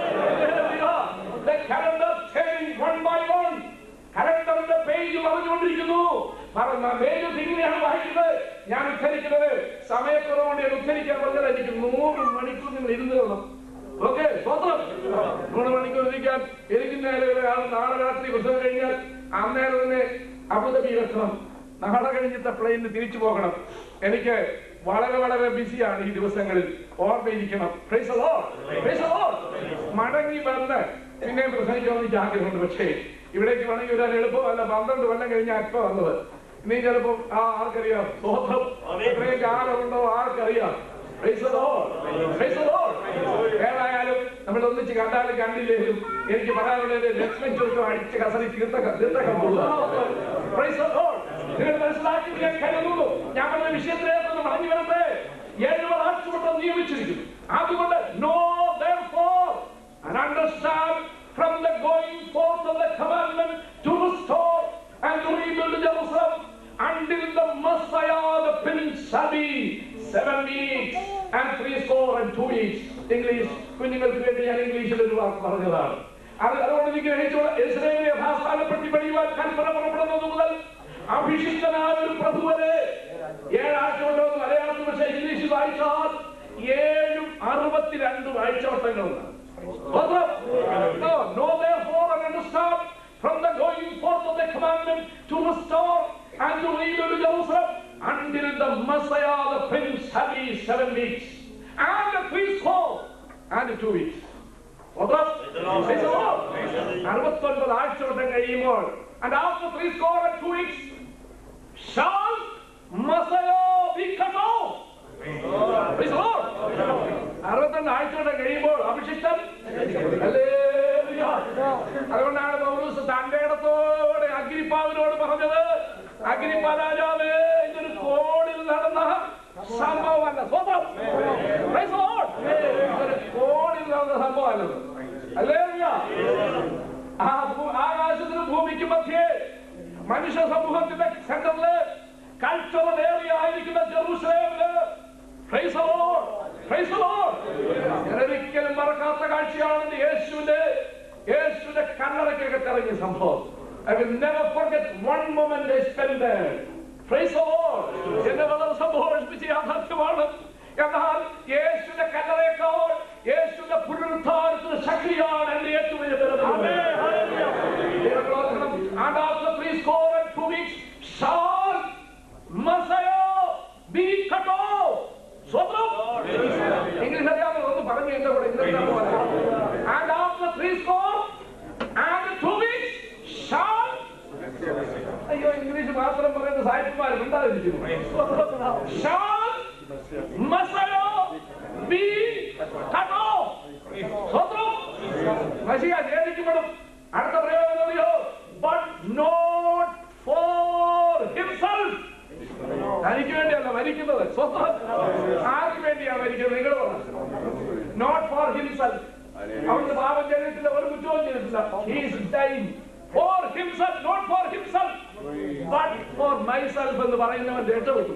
The calendar change one by one. കലണ്ടറിന്റെ പേജ് പറഞ്ഞുകൊണ്ടിരിക്കുന്നു പറഞ്ഞ പേജ് തിരികെയാണ് വായിക്കുന്നത് ഞാൻ ഉദ്ധരിക്കുന്നത് സമയക്കുറവുകൊണ്ട് ഞാൻ ഉദ്ധരിക്കാൻ പറഞ്ഞത് എനിക്ക് നൂറ് മണിക്കൂർ നിങ്ങൾ ഇരുന്ന് വേണം ഓക്കെ സ്വന്തം നൂറ് മണിക്കൂർ ഇരിക്കാൻ ഇരിക്കുന്നേരം നാളെ രാത്രി പുസ്തകം കഴിഞ്ഞാൽ അന്നേരം തന്നെ അബുദാബി വെക്കണം നാളെ കഴിഞ്ഞിട്ട് പ്ലെയിനിൽ തിരിച്ചു പോകണം എനിക്ക് വളരെ വളരെ ബിസിയാണ് ഈ ദിവസങ്ങളിൽ ഓർമ്മയിരിക്കണം Praise the Lord. Praise the Lord. മടങ്ങി വന്ന് പിന്നെയും പ്രസംഗിക്കണമെന്ന് എനിക്ക് ആഗ്രഹമുണ്ട് പക്ഷേ ഇവിടേക്ക് വേണമെങ്കിൽ വരാൻ എളുപ്പമല്ല പന്ത്രണ്ട് കൊല്ലം കഴിഞ്ഞാൽ ഇപ്പൊ വന്നത് ഇനി ചിലപ്പോ ആ ആർക്കറിയാം സ്വന്തം എത്രയും കാലമുണ്ടോ ആർക്കറിയാം Praise the Lord. Praise the Lord. ഏതായാലും നമ്മൾ ഒന്നിച്ച് കണ്ടാലും കണ്ടില്ലേലും എനിക്ക് പറയാനുള്ളത് ലക്ഷ്മൺ ചുരുക്കം അടിച്ച് കസറി തീർത്ത തീർത്തക്കം Praise the Lord. നിങ്ങൾ മനസ്സിലാക്കി ഞാൻ കരുതുന്നു ഞാൻ പറഞ്ഞ വിഷയത്തിലേക്ക് മടങ്ങി വരട്ടെ എഴുപത് ആഴ്ചവട്ടം നിയമിച്ചിരിക്കുന്നു അതുകൊണ്ട് know therefore and understand from the going forth of the commandment to restore and to rebuild Jerusalem until the Messiah, the Prince, shall be seven weeks and three score and two weeks. English കുഞ്ഞുങ്ങൾക്ക് വേണ്ടി ഞാൻ ഇംഗ്ലീഷിൽ ഒരു വാക്ക് പറഞ്ഞതാണ് അത് അതുകൊണ്ട് നീ ഗ്രഹിച്ചോളൂ ഇസ്രയേലിനെ യഥാസ്ഥാനപ്പെടുത്തി പണിയുവാൻ കൽപ്പന പുറപ്പെടുന്നത് മുതൽ അഭിഷിക്തനായ ഒരു പ്രഭുവരെ ഏഴാഴ്ച കൊണ്ടോ മലയാളത്തിൽ പക്ഷേ ഇംഗ്ലീഷിൽ വായിച്ചാൽ ഏഴും അറുപത്തിരണ്ടും ആഴ്ചവട്ടങ്ങളുണ്ട് No, no, therefore, and understand from the going forth of the commandment to restore and to rebuild Jerusalem until the Messiah, the Prince, shall be seven weeks and the three score and two weeks. അറുപത്തൊൻപത് ആഴ്ചവട്ടം കഴിയുമ്പോൾ and after three score and two weeks shall Messiah be cut off. Praise the Lord. അറുപത്തൊന്ന് ആഴ്ചയോടെ കഴിയുമ്പോൾ അഭിഷിക്തൻ hallelujah. അതുകൊണ്ടാണ് പൗലൂസ് തന്റെ ഇടത്തോടെ അഗ്രിപ്പാവിനോട് പറഞ്ഞത് അഗ്രിപ്പ രാജാവേ ഇതൊരു കോടിൽ നടന്ന സംഭവമല്ല സ്വന്തം Praise the Lord. ഇതൊരു കോടിൽ നടന്ന സംഭവമല്ലത് ഹല്ലേലൂയ. ആ ഭൂ- ആകാശത്തിന് ഭൂമിക്ക് മധ്യേ മനുഷ്യ സമൂഹത്തിന്റെ സെന്ററില് കൾച്ചറൽ ഏരിയ ആയിരിക്കുന്ന ജെറൂസലേമില് Praise the Lord. Praise the Lord. ഞാൻ ഒരിക്കലും മറക്കാത്ത കാഴ്ചയാണ് യേശുവിന്റെ യേശുവിന്റെ കല്ലറയ്ക്കകത്ത് ഇറങ്ങിയ സംഭവം I will never forget one moment they spent there. Praise the Lord. എന്നെ വളരെ സന്തോഷിപ്പിച്ച യാഥാർത്ഥ്യമാണ് എന്നാൽ യേശുവിന്റെ കല്ലറയേക്കാൾ യേശുവിന്റെ പുനരുദ്ധാരത്തിന് ശക്തിയാണ് എന്റെ ഏറ്റവും വലിയ ബലം. ദൈവങ്ങൾ ഓർക്കണം. And after three score and two weeks shall Messiah be cut off. സ്വന്തം ഇംഗ്ലീഷ് അറിയാമോ ഒന്ന് പറഞ്ഞു എന്റെ കൂടെ ഇന്നത്തെ പോലെ and after three score and two weeks shall അയ്യോ ഇംഗ്ലീഷ് മാത്രം പറയുന്ന സാഹിത്യന്മാർ ഉണ്ടായിരിക്കുന്നു shall Messiah be cut off. സ്വന്തം മഷിയ ഛേദിക്കപ്പെടും അടുത്ത പ്രയോഗം അറിയോ ബട്ട് നോട്ട് ഫോർ ഹിംസെൽഫ് തനിക്ക് വേണ്ടിയല്ല മരിക്കുന്നത് സ്വന്തം ആർക്ക് വേണ്ടിയാണ് മരിക്കുന്നത് നിങ്ങൾ നോട്ട് ഫോർ ഹിംസെൽഫ് അവിടുത്തെ പാപം ചെയ്തിട്ടില്ല ഒരു കുറ്റവും ചെയ്തിട്ടില്ല he's dying for himself not for himself but for myself എന്ന് പറയുന്നവൻ രക്ഷപ്പെട്ടു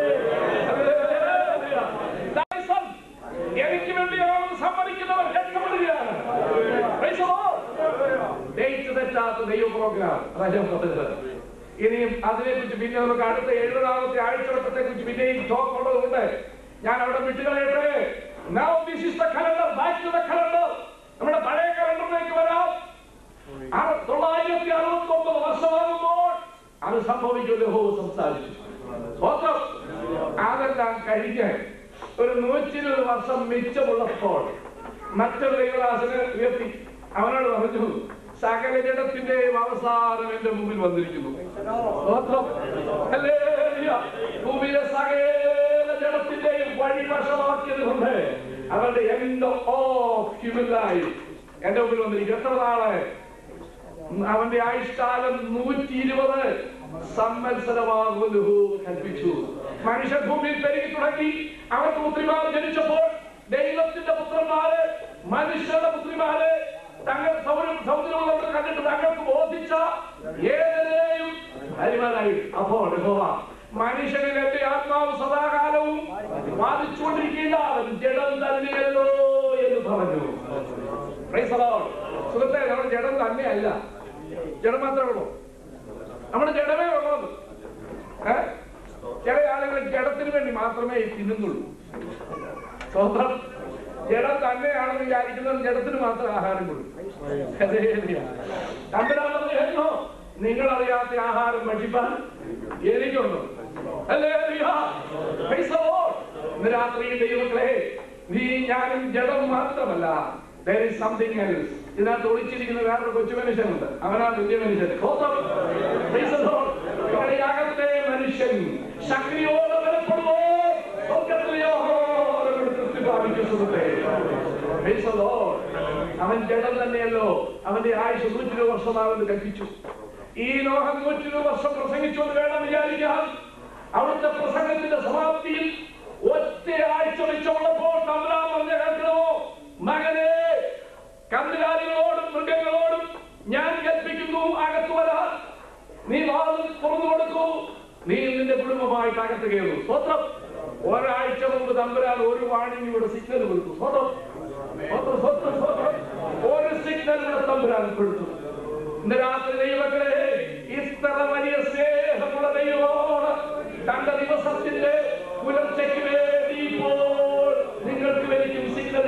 Thyself. എനിക്ക് വേണ്ടിയാണ് സമ്മതിക്കുന്നവർ രക്ഷപ്പെടുകയാണ് Praise the Lord. ഡേറ്റ് തെറ്റാത്ത ദൈവ പ്രോഗ്രാം രജപത്തിൽ ഇനിയും അതിനെക്കുറിച്ച് പിന്നെ നമുക്ക് അടുത്ത എഴുപതാമത്തെ ആഴ്ചവട്ടത്തെ കുറിച്ച് പിന്നെയും ടോക്ക് ഉള്ളതുകൊണ്ട് ഞാൻ അവിടെ വിട്ടുകളയട്ടെ Now this is the calendar. Back to the calendar. നമ്മുടെ പഴയ കലണ്ടറിലേക്ക് വരാം അറ- തൊള്ളായിരത്തി അറുപത്തി ഒമ്പത് വർഷമാകുമ്പോൾ അത് സംഭവിക്കുമല്ലോ ഹോ സംസാരിച്ചു സ്വന്തം അതെല്ലാം കഴിഞ്ഞ് ഒരു നൂറ്റി ഇരുപത് വർഷം മിച്ചമുള്ളപ്പോൾ മറ്റൊരു ദൈവദാസന് ഉയർത്തി അവനോട് പറഞ്ഞു സകല ജഡത്തിന്റെയും അവസാനം എന്റെ മുമ്പിൽ വന്നിരിക്കുന്നു സ്തോത്രം. ഹല്ലേലൂയ. ഭൂമിയിലെ സകല ജഡത്തിന്റെയും വഴി വശമാക്കിയത് കൊണ്ട് അവരുടെ എൻഡ് ഓഫ് ഹ്യൂമൻ ലൈഫ് എന്റെ മുമ്പിൽ വന്നിരിക്കും എത്ര നാളെ അവന്റെ ആയുഷ്കാലം നൂറ്റി ഇരുപത് സംവത്സരമാകുന്നു കൽപ്പിച്ചു മനുഷ്യൻ ഭൂമിയിൽ പെരുകി തുടങ്ങി അവർക്ക് പുത്രിമാർ ജനിച്ചപ്പോൾ ദൈവത്തിന്റെ പുത്രന്മാര് മനുഷ്യരുടെ പുത്രിമാര് തങ്ങൾ സൗരം സൗന്ദര്യമുള്ളവർ കണ്ടിട്ട് തങ്ങൾക്ക് ബോധിച്ച ഏവരെയും ഹരിമാനായി അപ്പോൾ യഹോവ മനുഷ്യനിൽ എന്റെ ആത്മാവ് സദാകാലവും വാദിച്ചുകൊണ്ടിരിക്കില്ല അവൻ ജഡം തന്നെയല്ലോ എന്ന് പറഞ്ഞു Praise the Lord. സുഹൃത്തെ നമ്മുടെ ജഡം തന്നെയല്ല ജഡം മാത്രമേ ഉള്ളൂ നമ്മുടെ ജഡമേ ഉള്ളത് ഏ? ചില ആളുകൾ ജഡത്തിന് വേണ്ടി മാത്രമേ ഈ തിന്നുന്നുള്ളൂ സ്വന്തം ജഡം തന്നെയാണെന്ന് വിചാരിക്കുന്നത് ജഡത്തിന് മാത്രം ആഹാരം കൊടുക്കും തമ്പരാമോ നിങ്ങൾ അറിയാത്ത ആഹാരം ഭക്ഷിപ്പാൻ എനിക്കുണ്ടോ ഹല്ലേലൂയ. Praise the Lord. ഇന്ന് രാത്രിയിൽ ദൈവങ്ങളെ നീ ഞാനും ജഡം മാത്രമല്ല there is something else ഇതിനകത്ത് ഒളിച്ചിരിക്കുന്ന വേറൊരു കൊച്ചു മനുഷ്യനുണ്ട് അവനാ വലിയ മനുഷ്യൻ സ്തോത്രം. Praise the Lord. നിങ്ങളുടെ ഈ അകത്തെ മനുഷ്യൻ ശക്തിയോടെ ബലപ്പെടുവോ സ്വർഗ്ഗത്തിലെ ആഹാരം തൃപ്തി പ്രാപിക്കും സുഹൃത്തേ. Praise the Lord. അവൻ ജഡം തന്നെയല്ലോ അവന്റെ ആയുഷ് നൂറ്റി ഇരുപത് വർഷമാണെന്ന് കൽപ്പിച്ചു ഈ ലോകം നൂറ്റി ഇരുപത് വർഷം പ്രസംഗിച്ചു എന്ന് വേണം വിചാരിക്കാൻ അവിടുത്തെ പ്രസംഗത്തിന്റെ സമാപ്തിയിൽ ഒറ്റ ആഴ്ച വെച്ചുള്ളപ്പോൾ തമ്പുരാൻ പറഞ്ഞ കേൾക്കണമോ മകനെ കന്നുകാലികളോടും മൃഗങ്ങളോടും ഞാൻ കൽപ്പിക്കുന്നു അകത്തു വരാൻ നീ വാതിൽ തുറന്നു കൊടുക്കൂ നീ നിന്റെ കുടുംബമായിട്ട് അകത്ത് കയറൂ സ്വത്രം ഒരാഴ്ച മുമ്പ് തമ്പുരാൻ ഒരു വാണിംഗ് ഇവിടെ സിഗ്നൽ കൊടുത്തു സ്വതം സ്വതം സ്വതം സ്വതം ഒരു സിഗ്നൽ ഇവിടെ തമ്പുരാൻ കൊടുത്തു ഇന്ന് രാത്രി ദൈവങ്ങളെ ഇത്ര വലിയ സ്നേഹമുള്ള ദൈവമാണ് തന്റെ ദിവസത്തിന്റെ പുലർച്ചയ്ക്ക് വേണ്ടി ഇപ്പോൾ നിങ്ങൾക്ക് എനിക്കും സിഗ്നൽ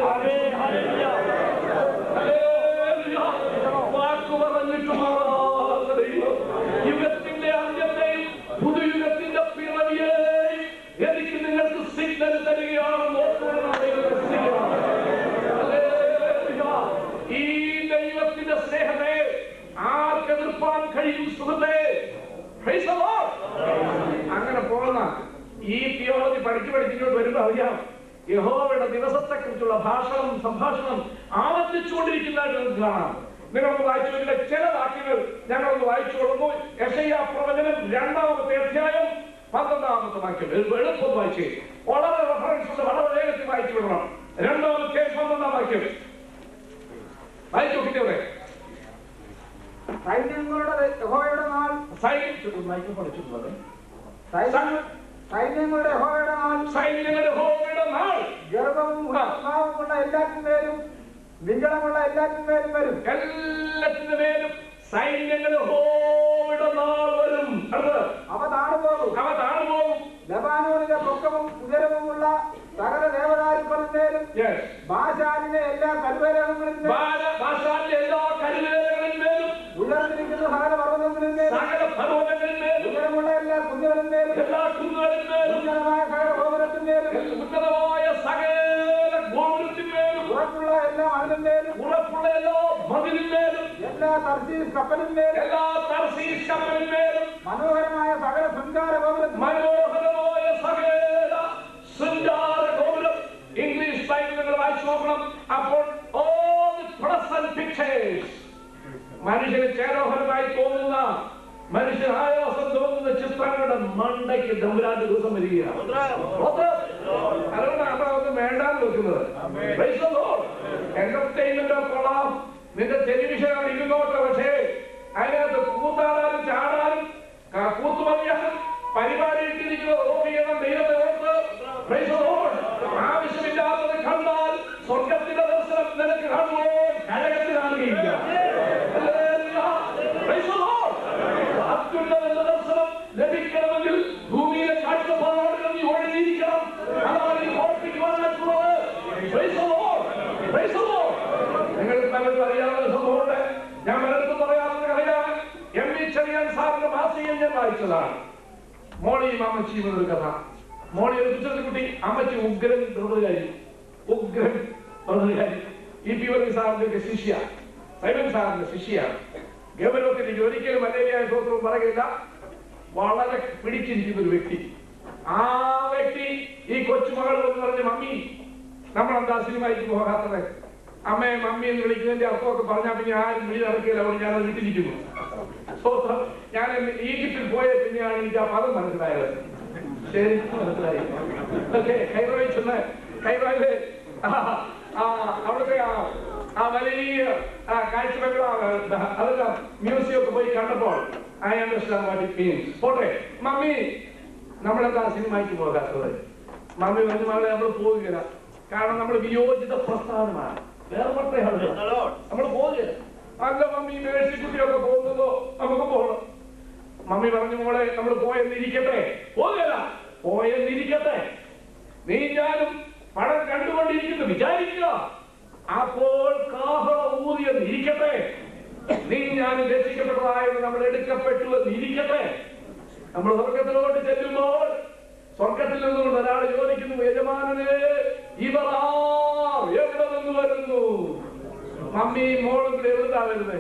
വാക്കു പറഞ്ഞിട്ട് മാറാത്ത ദൈവം യുഗത്തിന്റെ അന്ത്യത്തെയും പുതുയുഗത്തിന്റെ പിറവിയെയും എനിക്ക് നിങ്ങൾക്ക് സിഗ്നൽ തരികയാണെന്ന് ഓർത്തുകൊള്ളുന്ന ദൈവത്തെ സ്തുതിക്കണം. ഹല്ലേലൂയ. ഈ ദൈവത്തിന്റെ സ്നേഹത്തെ ആർക്ക് എതിർപ്പാൻ കഴിയും സുഹൃത്തെ Praise the Lord. അങ്ങനെ പോകുന്ന ഈ തിയോളജി പഠിച്ചു പഠിച്ചിങ്ങോട്ട് വരുമ്പോ അറിയാം യഹോവയുടെ ദിവസത്തെ കുറിച്ചുള്ള ഭാഷണം സംഭാഷണം ആവർത്തിച്ചുകൊണ്ടിരിക്കുന്നതായിട്ട് നമുക്ക് കാണാം നിങ്ങളൊന്ന് വായിച്ചു ഇതിലെ ചില വാക്യങ്ങൾ ഞങ്ങളൊന്ന് വായിച്ചു കൊടുക്കുന്നു യശയ്യ പ്രവചനം രണ്ടാമത്തെ അധ്യായം പന്ത്രണ്ടാമത്തെ വാക്യം ഇത് എളുപ്പം വായിച്ച് വളരെ റെഫറൻസ് ഉണ്ട് വളരെ വേഗത്തിൽ വായിച്ചു വിടണം രണ്ടാമത്തെ പന്ത്രണ്ടാം വാക്യം വായിച്ചു നോക്കിട്ടേ സൈന്യങ്ങളുടെ യഹോവയുടെ നാൾ മൈക്രോഫോൺ വെച്ചിട്ടുള്ളത് സൈന്യ- സൈന്യങ്ങളുടെ യഹോവയുടെ നാൾ സൈന്യങ്ങളുടെ ഹോമയുടെ നാൾ ഗർഭവും ഉത്സാഹമുള്ള എല്ലാറ്റിന്മേലും വിങ്കടമുള്ള എല്ലാറ്റിന്മേലും വരും എല്ലാത്തിന്റെ മേലും സൈന്യങ്ങൾ ഹോയുടെ നാൾ വരും അടുത്തത് അവ താണുപോകും അവ താഴ്പോകും ലബാനോനിലെ പൊക്കവും ഉയരവുമുള്ള സകല ദേവദാരുക്കളിന്മേലും Yes. ബാശാലിലെ എല്ലാ കരുവേലകളിന്മേലും ബാല- ബാഷാനിലെ എല്ലാ കരുവേലകളിന്മേലും ഉയർന്നിരിക്കുന്ന സകല പർവ്വതങ്ങളിന്മേലും സകല പർവ്വതങ്ങളിന്മേലും ഉയരമുള്ള എല്ലാ കുന്നുകളിന്മേലും എല്ലാ കുന്നുകളിന്മേലും ഉന്നതമായ സകല ഗോപുരത്തിന്മേലും ഉന്നതമായ സകല ഗോപുരത്തിന്മേലും എല്ലാ തർശീസ് കപ്പലിന്മേലും എല്ലാ തർശീശ് കപ്പലിന്മേലും മനോഹരമായ സകല ശൃംഗാര ഗോപുരത്തിന്മേലും മനോഹരമായ സകല ശൃംഗാര ഗോപുരം ഇംഗ്ലീഷ് ബൈബിൾ നിങ്ങൾ വായിച്ചു നോക്കണം അപ്പോൾ all the present pictures മനുഷ്യന് ചേരോഹരമായി തോന്നുന്ന മനുഷ്യൻ ആയാസം തോന്നുന്ന ചിത്രങ്ങളുടെ മണ്ടയ്ക്ക് ദമ്പുരാന്റെ ദിവസം വരികയാണ് അതുകൊണ്ടാണ് അതൊന്നും വേണ്ടാന്ന് വെക്കുന്നത് Praise the Lord. Entertainment ഒക്കെ കൊള്ളാം നിന്റെ ടെലിവിഷൻ അവിടെ ഇരുന്നോട്ടെ പക്ഷേ അതിനകത്ത് കൂത്താടാനും ചാടാനും ക- കൂത്തുമറിയാനും പരിപാടി ഇട്ടിരിക്കുന്നത് ഓഫ് ചെയ്യണം ദൈവത്തെ ഓർത്ത് Praise the Lord. ആവശ്യമില്ലാത്തത് കണ്ടാൽ സ്വർഗത്തിന്റെ ദർശനം നിനക്ക് കാണുമ്പോൾ നരകത്തിൽ കാണുകയില്ല Hallelujah. Praise the Lord. അത്യുന്നത ദർശനം ലഭിക്കണമെങ്കിൽ ഭൂമിയിലെ കാഴ്ചപ്പാടുകൾ നീ ഒഴിഞ്ഞിരിക്കണം അതാണ് ഈ ഓർപ്പിക്കുവാനായിട്ടുള്ളത് Praise the Lord. Praise the Lord. നിങ്ങൾക്ക് പലരും അറിയാവുന്ന സംഭവമുണ്ട് ഞാൻ പലർക്കും പറയാവുന്ന കഥയാണ് എം വി ചെറിയാൻ സാറിന്റെ മാസികയിൽ ഞാൻ വായിച്ചതാണ് മോളിയും അമ്മച്ചിയും എന്നൊരു കഥ മോളി ഒരു കുട്ടി അമ്മച്ചി ഉഗ്രൻ ബ്രദറുകാരി ഉഗ്രൻ ബ്രദറുകാരി ഈ പി വി സാറിന്റെ ശിഷ്യ സൈമൻ സാറിന്റെ ശിഷ്യയാണ് ഗൗരവത്തിൽ ഒരിക്കലും മലേറിയ സ്വത്രവും പറയുകയില്ല വളരെ പിടിച്ചിരിക്കുന്ന ഒരു വ്യക്തി ആ വ്യക്തി ഈ കൊച്ചുമകൾ എന്ന് പറഞ്ഞ മമ്മി നമ്മളെന്താ സിനിമയ്ക്ക് പോകാത്തത് അമ്മയെ മമ്മി എന്ന് വിളിക്കുന്നതിന്റെ അർത്ഥമൊക്കെ പറഞ്ഞാൽ പിന്നെ ആരും വിളി നടക്കില്ല അവിടെ ഞാൻ വീട്ടിലിരിക്കുന്നു സ്തോത്രം ഞാൻ ഈജിപ്തിൽ പോയ പിന്നെയാണ് എനിക്ക് ആ പദം മനസ്സിലായത് ശരി മനസ്സിലായി ഓക്കെ കൈറോയിൽ ചെന്ന് കൈറോയില് ആ, ആ, അവിടുത്തെ ആ ആ വലിയ ആ, കാഴ്ചബംഗ്ലാ അതെല്ലാം മ്യൂസിയം ഒക്കെ പോയി കണ്ടപ്പോൾ I understand what it means പോട്ടെ മമ്മി നമ്മളെന്താ സിനിമയ്ക്ക് പോകാത്തത് മമ്മി പറഞ്ഞു മകളെ നമ്മൾ പോവുകയില്ല കാരണം നമ്മൾ വിയോജിത പ്രസ്ഥാനമാണ് വേർപെട്ടയാണ് നമ്മൾ പോവുകയില്ല അല്ല മമ്മി മേഴ്സിക്കുട്ടിയൊക്കെ പോകുന്നതോ നമുക്ക് പോകണം മമ്മി പറഞ്ഞു മോളെ നമ്മൾ പോയെന്നിരിക്കട്ടെ പോകല പോയെന്നിരിക്കട്ടെ നീ ഞാനും പണം കണ്ടുകൊണ്ടിരിക്കുന്നു വിചാരിക്കുക അപ്പോൾ കാഹള ഊതിയെന്നിരിക്കട്ടെ നീ ഞാനും രക്ഷിക്കപ്പെട്ടതായെന്ന് നമ്മൾ എടുക്കപ്പെട്ടു എന്നിരിക്കട്ടെ നമ്മൾ സ്വർഗത്തിലോട്ട് ചെല്ലുമ്പോൾ സ്വർഗത്തിൽ നിന്നുകൊണ്ട് ഒരാൾ ചോദിക്കുന്നു യജമാനനെ ഇവർ ആർ എവിടെ നിന്ന് വരുന്നു മമ്മിയും മോളും കൂടെ എവിടുന്നാ വരുന്നത്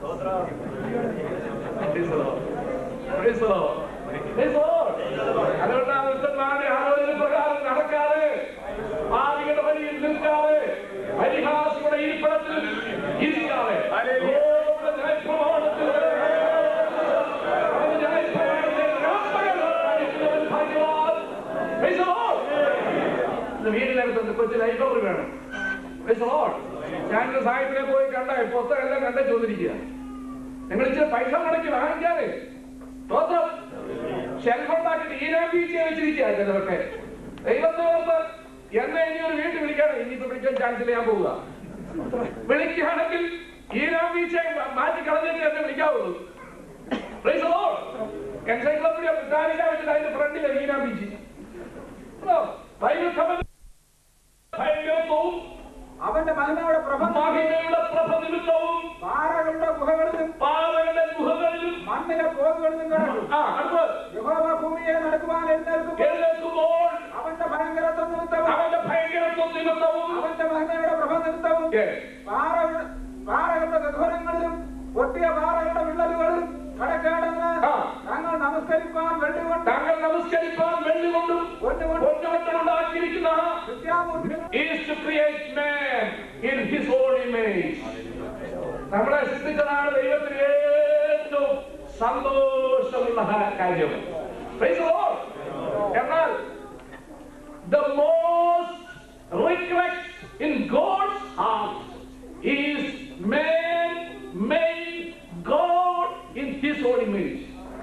Praise the Lord. Praise the Lord. Praise the Lord. അതുകൊണ്ടാണ് ക്രിസ്തന്മാരുടെ ആലോചന പ്രകാരം നടക്കാതെ ഭാവിയുടെ വഴിയിൽ നിൽക്കാതെ പരിഹാസിയുടെ ഇരിപ്പിടത്തിൽ ഇരിക്കാതെ ഓരോ ന്യായപ്രമാണത്തിൽ അവന്റെ ന്യായപ്രമാണത്തെ രാപ്പകൽ പാലിക്കുന്നവൻ ഭാഗ്യവാൻ. Praise the Lord. ഇന്ന് വീടിനകത്ത് കൊച്ചു ലൈബ്രറി വേണം Praise the Lord. ഞാൻ ഇന്ന് സാഹിബിനെ പോയി കണ്ട പുസ്തകം എല്ലാം കണ്ടേ ചോദിച്ചിരിക്കുക നിങ്ങൾ ഇച്ചിരി പൈസ മുടക്കി വാങ്ങിക്കാതെ സ്തോത്രം ഷെൽഫ് ഉണ്ടാക്കിയിട്ട് ഈനാമ്പീച്ചയെ വെച്ചിരിക്കുക ചിലതൊക്കെ ദൈവത്തെ ഓർത്ത് എന്നെ ഇനി ഒരു വീട്ടിൽ വിളിക്കാണ് ഇനിയിപ്പോ വിളിക്കാൻ ചാൻസിൽ ഞാൻ പോവുക വിളിക്കുകയാണെങ്കിൽ ഈനാമ്പീച്ചയെ മാറ്റി കളഞ്ഞിട്ട് എന്നെ വിളിക്കാവുള്ളൂ Praise the Lord. Encyclopaedia Britannica വെച്ചിട്ട് അതിന്റെ ഫ്രണ്ടിലെ ഈനാമ്പീച്ചി ബൈബിൾ കമന്റ് ഭയങ്കരത്വവും അവന്റെ മഹിമയുടെ പ്രഭ മഹിമയുടെ പ്രഭ നിമിത്തവും പാറകളുടെ ഗുഹകളിലും പാറകളുടെ ഗുഹകളിലും മണ്ണിലെ പോകുകളിലും കിടക്കും ആ അടുത്ത് യഹോവ ഭൂമിയെ നടക്കുവാൻ എഴുന്നേൽക്കുമ്പോൾ എഴുന്നേൽക്കുമ്പോൾ അവന്റെ ഭയങ്കരത്വം നിമിത്തവും അവന്റെ ഭയങ്കരത്വം നിമിത്തവും അവന്റെ മഹിമയുടെ പ്രഭ നിമിത്തവും Yes. പാറകൾ പാറകളുടെ ഗഹ്വരങ്ങളിലും പൊട്ടിയ പാറകളുടെ വിള്ളലുകളിലും കടക്കേണ്ടെന്ന് ആ. ഞങ്ങൾ നമസ്കരിക്കാൻ വെള്ളികൊണ്ട് താങ്കൾ നമസ്കരിക്കാൻ വെള്ളികൊണ്ടും പൊന്നുകൊണ്ട് പൊന്നുകൊണ്ടും ഉണ്ടാക്കിയിരിക്കുന്ന വിദ്യാമൂർത്തികളും is to create man in his own image. നമ്മളെ സൃഷ്ടിച്ചതാണ് ദൈവത്തിന് ഏറ്റവും സന്തോഷമുള്ള കാര്യം Praise the Lord. എന്നാൽ the most regret in God's heart is man made God in his own image.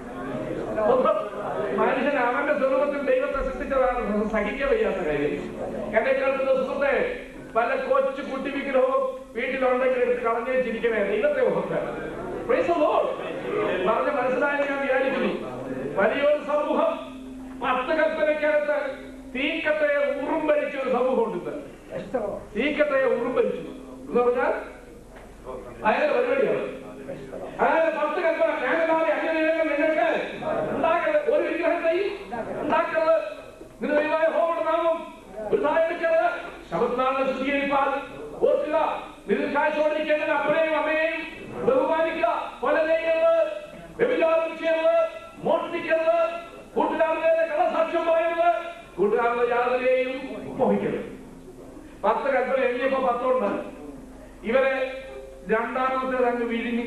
മനുഷ്യൻ അവന്റെ സ്വരൂപത്തിൽ ദൈവത്തെ സൃഷ്ടിച്ചതാണ് സഹിക്കാൻ വയ്യാത്ത കാര്യം എന്നെ കേൾക്കുന്ന സുഹൃത്തെ പല കൊച്ചു കുട്ടി വിഗ്രഹവും വീട്ടിലുണ്ടെങ്കിൽ എടുത്ത് കളഞ്ഞേച്ചിരിക്കണേ ദൈവത്തെ ഓർത്ത് Praise the Lord. പറഞ്ഞ് മനസ്സിലായി ഞാൻ വിചാരിക്കുന്നു വലിയൊരു സമൂഹം പത്ത് കൽപ്പനയ്ക്കകത്ത് തീക്കട്ടയെ ഉറുമ്പരിച്ച ഒരു സമൂഹമുണ്ട് ഇന്ന്. തീക്കട്ടയെ ഉറുമ്പരിച്ചു എന്ന് പറഞ്ഞാൽ അയാളുടെ പരിപാടിയാണ് അതായത് പത്ത് കൽപ്പന ഞാനെന്താണ് അങ്ങനെയാണ് നിങ്ങൾക്ക് ഉണ്ടാക്കരുത് ഒരു വിഗ്രഹത്തെയും ഉണ്ടാക്കരുത് നിന്റെ ദൈവമായ ഹോമയുടെ നാമം വൃഥാ എടുക്കരുത് ശബത്നാളിനെ ശുദ്ധീകരിപ്പാൽ ഓർക്കുക നിതിൽ കാഴ്ചോടിക്കേണ്ടത് അപ്പനെയും അമ്മയെയും ബഹുമാനിക്കുക കൊല ചെയ്യരുത് വ്യഭിചാരം ചെയ്യരുത് മോഷ്ടിക്കരുത് കൂട്ടുകാരുടെ കള്ളസാക്ഷ്യം പറയരുത് കൂട്ടുകാരുടെ യാതൊരെയും മോഹിക്കരുത് പത്ത് കൽപ്പന എഴുതിയപ്പോ പത്തുണ്ട് ഇവരെ രണ്ടാമത്തെ അങ്ങ് വിഴുങ്ങി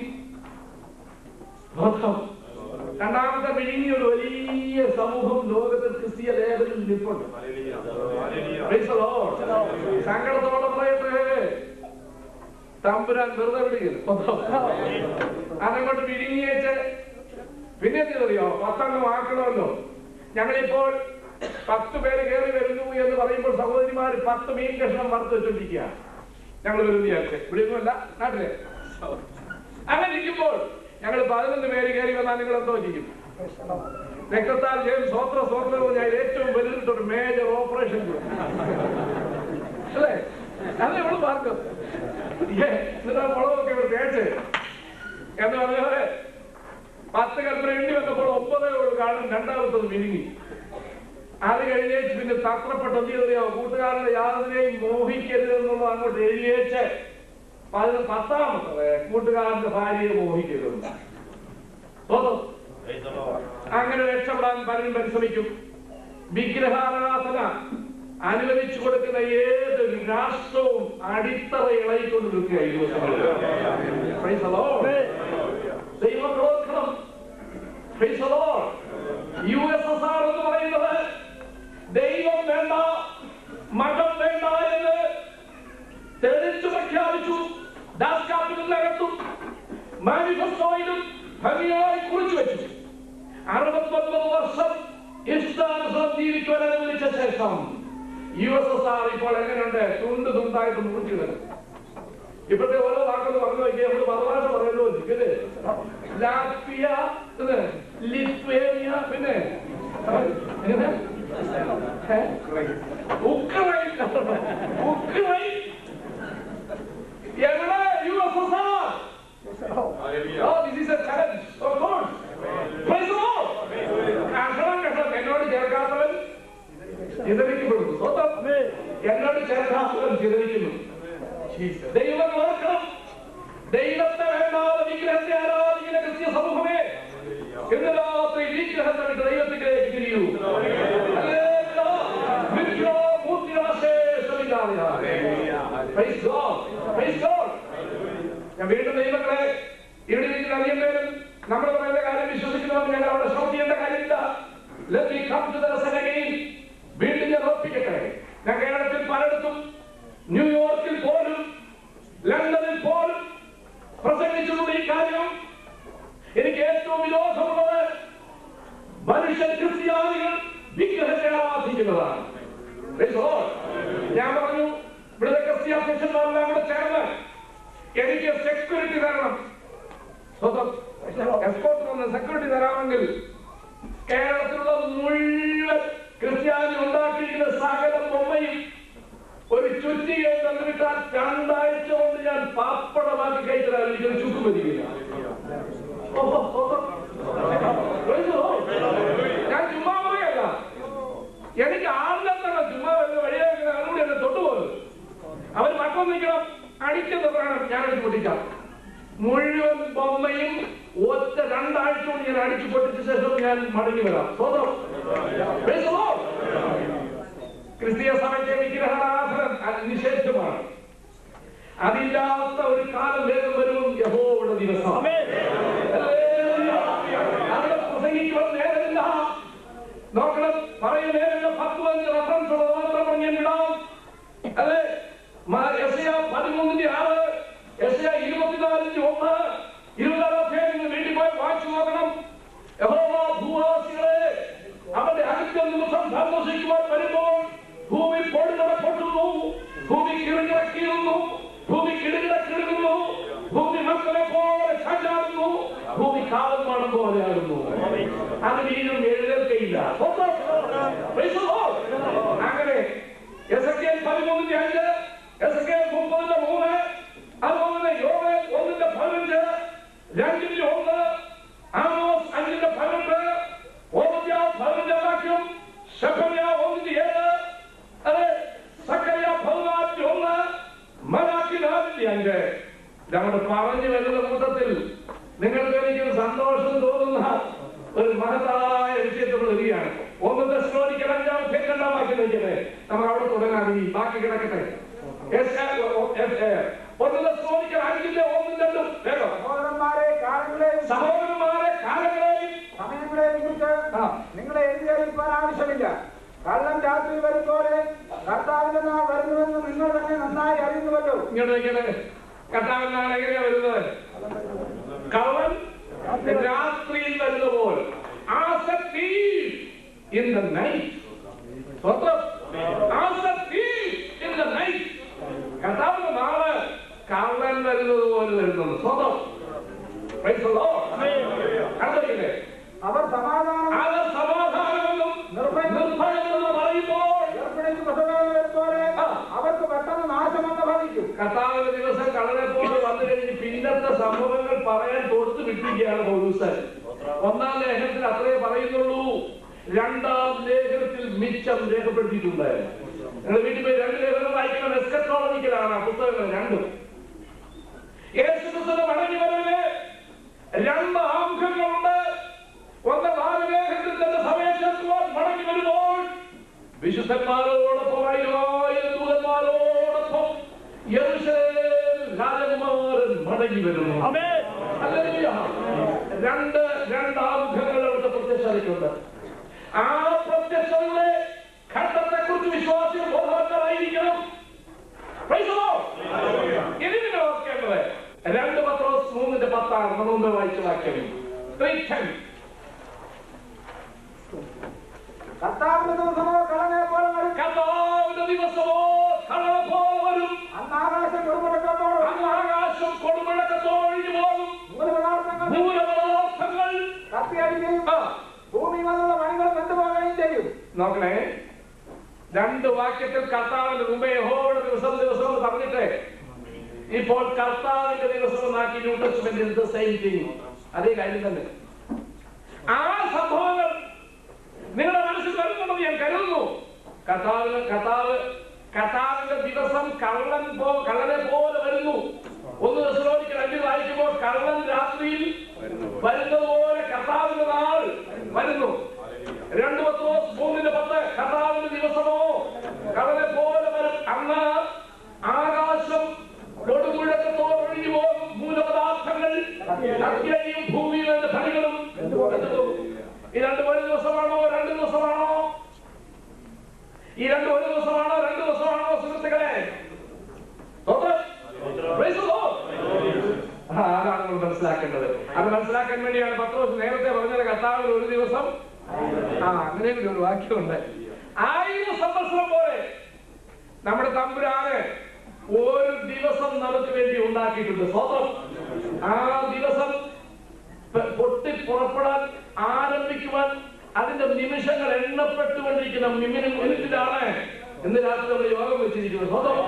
മൊത്തം. രണ്ടാമത്തെ വിഴുങ്ങി ഒരു വലിയ സമൂഹം ലോകത്തിൽ ക്രിസ്തീയ ലേബലിൽ നിൽപ്പുണ്ട് Praise the Lord. സങ്കടത്തോടെ പറയട്ടെ തമ്പുരാൻ വെറുതെ വിളിക്കുന്നു അതങ്ങോട്ട് വിഴുങ്ങിയേച്ച് പിന്നെ എന്തെന്നറിയോ പത്തംഗം ആക്കണമല്ലോ ഞങ്ങളിപ്പോൾ പത്ത് പേര് കയറി വരുന്നു എന്ന് പറയുമ്പോൾ സഹോദരിമാർ പത്ത് മീൻ കഷ്ണം വറുത്ത് വെച്ചോണ്ടിരിക്കുക ഞങ്ങൾ വരുന്ന വിചാരിച്ച് ഇവിടെയൊന്നുമല്ല നാട്ടിലെ അങ്ങനെ ഇരിക്കുമ്പോൾ ഞങ്ങൾ പതിനൊന്ന് പേര് കയറി വന്നാൽ നിങ്ങൾ എന്തോ ചെയ്യും രക്തത്താൽ ജയം സ്വോത്ര സ്വോത്രവും ഞാൻ ഏറ്റവും വലുതൊരു മേജർ ഓപ്പറേഷൻ അല്ലേ അത് ഇവിടെ പാർക്കും എന്നിട്ട് ആ മുളകൊക്കെ ഇവിടെ തേച്ച് എന്ന് പറഞ്ഞാല് പത്ത് കൽപ്പന എണ്ണി വന്നപ്പോൾ ഒമ്പതേ ഉള്ളൂ കാണും രണ്ടാമത്തത് വിഴുങ്ങി അത് കഴിഞ്ഞേച്ച് പിന്നെ തത്രപ്പെട്ട എന്ത് ചെയ്തറിയാമോ കൂട്ടുകാരുടെ യാതൊരെയും മോഹിക്കരുത് എന്നുള്ളത് അങ്ങോട്ട് എഴുതിയേച്ച് പതിന് പത്താമത്തത് കൂട്ടുകാരന്റെ ഭാര്യയെ മോഹിക്കരുത് തോന്നും അങ്ങനെ രക്ഷപ്പെടാൻ പലരും പരിശ്രമിക്കും വിഗ്രഹാരാധന അനുവദിച്ചു കൊടുക്കുന്ന ഏതൊരു രാഷ്ട്രവും അടിത്തറ ഇളയിക്കൊണ്ട് നിൽക്കുക ഈ ദിവസങ്ങളിൽ Praise the Lord. ദൈവം ഓർക്കണം Praise the Lord. USSR എന്ന് പറയുന്നത് ദൈവം വേണ്ട മതം വേണ്ട എന്ന് തെളിച്ചു പ്രഖ്യാപിച്ചു ദാസ് കാപ്പിനകത്തും മാനിഫെസ്റ്റോയിലും ഭംഗിയായി കുറിച്ചു വെച്ചു അറുപത്തൊൻപത് വർഷം ഇഷ്ടാനുസരണം ജീവിക്കുവാൻ അനുവദിച്ച ശേഷം യു എസ് എസ് ആർ ഇപ്പോൾ എങ്ങനെയുണ്ട് തുണ്ട് തുണ്ടായിട്ട് മുറിച്ചിടുന്നത് ഇപ്പോഴത്തെ ഓരോ വാക്കൊന്ന് പറഞ്ഞു നോക്കിയാൽ നമ്മൾ മറുഭാഷ പറയുന്നു അല്ലേ ലാത്വിയ ഇത് ലിത്വേനിയ പിന്നെ എങ്ങനെ ഏ? ഉക്രൈൻ ഉക്രൈൻ എവിടെ U S S R Oh, this is a challenge, of course. Praise the Lord. കഷണം കഷണം എന്നോട് ചേർക്കാത്തവൻ ചിതറിക്കപ്പെടുന്നു സ്വന്തം എന്നോട് ചേർക്കാത്തവൻ ചിതറിക്കുന്നു ദൈവം ഓർക്കണം ദൈവത്തെ വേണ്ടാതെ വിഗ്രഹത്തെ ആരാധിക്കുന്ന ക്രിസ്ത്യ സമൂഹമേ ഇന്ന് രാത്രി വിഗ്രഹത്തെ വിട്ട് ദൈവത്തിലേക്ക് തിരിയൂ Praise God. Praise God. ഞാൻ വീണ്ടും ദൈവങ്ങളെ ഇവിടെ ഇരിക്കുന്ന അധികം പേരും നമ്മൾ പറയുന്ന കാര്യം വിശ്വസിക്കുന്നവർ ഞങ്ങൾ അവിടെ ഷോട്ട് ചെയ്യേണ്ട കാര്യമില്ല Let me come to the lesson again. വീണ്ടും ഞാൻ ഓർപ്പിക്കട്ടെ ഞാൻ കേരളത്തിൽ പലയിടത്തും ന്യൂയോർക്കിൽ പോലും ലണ്ടനിൽ പോലും പ്രസംഗിച്ചിട്ടുള്ള ഈ കാര്യം എനിക്ക് ഏറ്റവും വിരോധമുള്ളത് മനുഷ്യ ക്രിസ്ത്യാനികൾ വിഗ്രഹത്തെ ആരാധിക്കുന്നതാണ് Praise the Lord. ഞാൻ പറഞ്ഞു ഇവിടുത്തെ ക്രിസ്ത്യ അധ്യക്ഷന്മാരെല്ലാം കൂടെ ചേർന്ന് എനിക്ക് സെക്യൂരിറ്റി തരണം സ്വന്തം എസ്കോട്ട് വന്ന് സെക്യൂരിറ്റി തരാമെങ്കിൽ കേരളത്തിലുള്ള മുഴുവൻ ക്രിസ്ത്യാനി ഉണ്ടാക്കിയിരിക്കുന്ന സകല ബൊമ്മയും ഒരു ചുറ്റികയും തന്നിട്ടാൽ രണ്ടാഴ്ച കൊണ്ട് ഞാൻ പാപ്പടമാക്കി കഴിച്ചാൽ എനിക്കൊരു ചുക്ക് പതിക്കില്ല ഞാൻ ചുമ്മാ പറയല്ല എനിക്ക് ആളിലെത്തണം ചുമ്മാ വരുന്ന വഴിയെ അതുകൂടി എന്നെ തൊട്ടുപോകും അവർ മക്കം നിൽക്കണം അടിക്കുന്നത് വേണം ഞാൻ അടിച്ചു പൊട്ടിക്കാം മുഴുവൻ ബൊമ്മയും ഒറ്റ രണ്ടാഴ്ച കൊണ്ട് ഞാൻ അടിച്ചു പൊട്ടിച്ച ശേഷം ഞാൻ മടങ്ങി വരാം സ്വതം Praise the Lord. ക്രിസ്തീയ സഭയ്ക്ക് വിഗ്രഹാരാധന അത് നിഷേധമാണ് അതില്ലാത്ത ഒരു കാലം വേഗം വരും യഹോവയുടെ ദിവസം ഹല്ലേലൂയ. അവിടെ പ്രസംഗിക്കുവാൻ നേരമില്ല നോക്കണം പറയുന്ന നേരമില്ല പത്ത് പതിനഞ്ച് റഫറൻസ് മാത്രം ഞാൻ വിടാം അതെ എസ് പതിമൂന്നിന്റെ ആറ് എസ് ഇരുപത്തിനാലിന്റെ ഒന്ന് ഇരുപതാം അധ്യായം വീട്ടിൽ പോയി വായിച്ചു നോക്കണം യഹോവ ഭൂവാസികളെ അവന്റെ അകത്യം നിമിഷം സന്ദർശിക്കുവാൻ വരുമ്പോൾ ഭൂമി പൊടുന്നട പൊട്ടുന്നു ഭൂമി കിറുകിറക്കിയിരുന്നു ഭൂമി കിടുകിട കിടുങ്ങുന്നു ഭൂമി മക്കളെ പോലെ ചാഞ്ചാടുന്നു ഭൂമി കാലം മണം പോലെയാകുന്നു അത് വീണ്ടും എഴുന്നേൽക്കയില്ല സ്വന്തം. Praise the Lord. അങ്ങനെ എസക്കേൽ പതിമൂന്നിന്റെ അഞ്ച് എസക്കേൽ മുപ്പതിന്റെ മൂന്ന് അതുപോലെ തന്നെ യോവേൽ ഒന്നിന്റെ പതിനഞ്ച് രണ്ടിന്റെ ഒന്ന് ആമോസ് അഞ്ചിന്റെ പതിനെട്ട് ഓമത്യ പതിനഞ്ചാം വാക്യം ശെഫന്യ ഒന്നിന്റെ ഏഴ് അതെ സക്കറിയ പതിനാലിന്റെ ഒന്ന് മലാക്കി നാലിന്റെ അഞ്ച് നമ്മുടെ പറഞ്ഞു വരുന്ന കൂട്ടത്തിൽ നിങ്ങൾക്ക് എനിക്ക് സന്തോഷം തോന്നുന്ന ഒരു മഹത്തായ വിഷയത്തിൽ വരികയാണ് ഒന്ന് ദശോനിക്കൽ അഞ്ചാം രണ്ടാം വാക്യം നോക്കിയേ നമുക്ക് അവിടെ തുടങ്ങാൻ ഈ ബാക്കി കിടക്കട്ടെ Yes, sir. Yes, sir. ഒന്ന് ദശോനിക്കൽ അഞ്ചിന്റെ ഒന്നും രണ്ടും വേഗം സഹോദരന്മാരെ കാലങ്ങളെയും സഹോദരന്മാരെ കാലങ്ങളെയും സമയങ്ങളെയും കുറിച്ച് ആ. നിങ്ങളെ എഴുതിയറിയിക്കാൻ ആവശ്യമില്ല കള്ളൻ രാത്രി വരുമ്പോലെ കർത്താവിന്റെ നാൾ വരുന്നുവെന്ന് നിങ്ങൾ തന്നെ നന്നായി അറിയുന്നുവല്ലോ ഇങ്ങോട്ട് ഇങ്ങനെ കർത്താവിനാണ് എങ്ങനെയാ വരുന്നത് കള്ളൻ രാത്രിയിൽ വരുന്ന പോലെ ആസക്തി ഇൻ ദ നൈറ്റ് സ്വന്തം ആസക്തി ഇൻ ദ നൈറ്റ് കർത്താവിന്റെ നാള് കള്ളൻ വരുന്നത് പോലെ വരുന്നത് സ്വന്തം Praise the Lord. കണ്ടതില്ലേ അവർ സമാധാനം അത് സമാധാനമെന്നും നിർഭയമെന്നും പറയുമ്പോൾ ഏർപ്പെടുത്തി പ്രസവം വരുമ്പോലെ ആ. അവർക്ക് പെട്ടെന്ന് നാശമെന്ന് ഭവിക്കും കർത്താവിന്റെ ദിവസം കളരെപ്പോൾ വന്നു കഴിഞ്ഞ് പിന്നത്തെ സംഭവങ്ങൾ പറയാൻ കൊടുത്തു വിട്ടിരിക്കുകയാണ് പൗരൂസൻ ഒന്നാം ലേഖനത്തിൽ അത്രേ പറയുന്നുള്ളൂ രണ്ടാം ലേഖനത്തിൽ മിച്ചം രേഖപ്പെടുത്തിയിട്ടുണ്ട് നിങ്ങൾ വീട്ടിൽ പോയി രണ്ട് ലേഖനം വായിക്കണം എസ്കട്രോളജിക്കലാണ് ആ പുസ്തകങ്ങൾ രണ്ടും യേശുക്രിസ്തുവിന്റെ മടങ്ങി വരവില് രണ്ട് ആമുഖങ്ങളുണ്ട് ഒന്ന് നാല് ലേഖനത്തിൽ തന്നെ സമയം ചേർക്കുവാൻ മടങ്ങി വരുമ്പോൾ വിശുദ്ധന്മാരോടൊപ്പം ആയിരം ദൂതന്മാരോടൊപ്പം യെരൂശലേം രാജകുമാരൻ മടങ്ങി വരുന്നു ഹല്ലേലൂയ. രണ്ട് രണ്ടാമുഖങ്ങൾ അവിടുത്തെ പ്രത്യക്ഷതയ്ക്കുണ്ട് ആ പ്രത്യക്ഷതയുടെ ഘട്ടത്തെ കുറിച്ച് വിശ്വാസികൾ ബോധവന്മാരായിരിക്കണം Praise the Lord. ഇനി നിങ്ങൾ ഓർക്കേണ്ടത് രണ്ട് പത്രോസ് മൂന്നിന്റെ പത്താണ് നമ്മൾ മുമ്പ് വായിച്ച വാക്യം ത്രീ ടെൻ കർത്താവിന്റെ ദിവസമോ കളനെ പോലെ വരും കർത്താവിന്റെ ദിവസമോ കടല പോലെ വരും അന്ന് ആകാശം കൊടുമുടക്കത്തോടും അങ്ങ് ആകാശം കൊടുമുഴക്കത്തോഴിഞ്ഞു പോകും മൂലപദാർത്ഥങ്ങൾ മൂലപദാർത്ഥങ്ങൾ കത്തിയടിക്കുകയും ആ, ഭൂമി വന്നുള്ള പണികൾ കൊണ്ടുപോവുകയും ചെയ്യും നോക്കണേ രണ്ട് വാക്യത്തിൽ കർത്താവിന്റെ മുമ്പേ യഹോവയുടെ ദിവസം ദിവസം എന്ന് പറഞ്ഞിട്ട് ഇപ്പോൾ കർത്താവിന്റെ ദിവസം എന്നാക്കി ന്യൂ ടെസ്റ്റ്മെന്റിൽ ദ സെയിം തിങ് അതേ കാര്യം തന്നെ ആ സംഭവങ്ങൾ നിങ്ങളുടെ മനസ്സിൽ വരുന്നുണ്ടെന്ന് ഞാൻ കരുതുന്നു കർത്താവിന് കർത്താവ് കർത്താവിന്റെ ദിവസം കള്ളൻ പോ കള്ളനെ പോലെ വരുന്നു ഒന്ന് ദശലോനിക്കൽ അഞ്ച് വായിക്കുമ്പോൾ കള്ളൻ രാത്രിയിൽ വരുന്നത് പോലെ കർത്താവിന്റെ നാൾ വരുന്നു രണ്ട് പത്തോ മൂന്നിന്റെ പത്ത് കർത്താവിന്റെ ദിവസമോ കള്ളനെ പോലെ വരും അന്ന് ആകാശം കൊടുമുഴക്കത്തോടൊഴിഞ്ഞു പോകും മൂലപദാർത്ഥങ്ങൾ അത്യയും ഭൂമിയിൽ നിന്ന് ധനികളും ഈ രണ്ട് ഒരു ദിവസമാണോ രണ്ട് ദിവസമാണോ ഈ രണ്ട് ഒരു ദിവസമാണോ രണ്ട് ദിവസമാണോ സുഹൃത്തുക്കളെ സ്തോത്രം. Praise the Lord. ആ, അതാണ് നമ്മൾ മനസ്സിലാക്കേണ്ടത് അത് മനസ്സിലാക്കാൻ വേണ്ടിയാണ് പത്ത് ദിവസം നേരത്തെ പറഞ്ഞത് കർത്താവിൽ ഒരു ദിവസം ആ അങ്ങനെ ഒരു വാക്യമുണ്ട് ആയിരം സംവത്സരം പോലെ നമ്മുടെ തമ്പുരാന് ഒരു ദിവസം നമുക്ക് വേണ്ടി ഉണ്ടാക്കിയിട്ടുണ്ട് സ്വതം ആ ദിവസം പ- പൊട്ടി പുറപ്പെടാൻ ആരംഭിക്കുവാൻ അതിന്റെ നിമിഷങ്ങൾ എണ്ണപ്പെട്ടുകൊണ്ടിരിക്കുന്ന മിമിനും മിനിറ്റിലാണ് ഇന്ന് രാത്രി നമ്മൾ യോഗം വെച്ചിരിക്കുന്നത് സ്വതം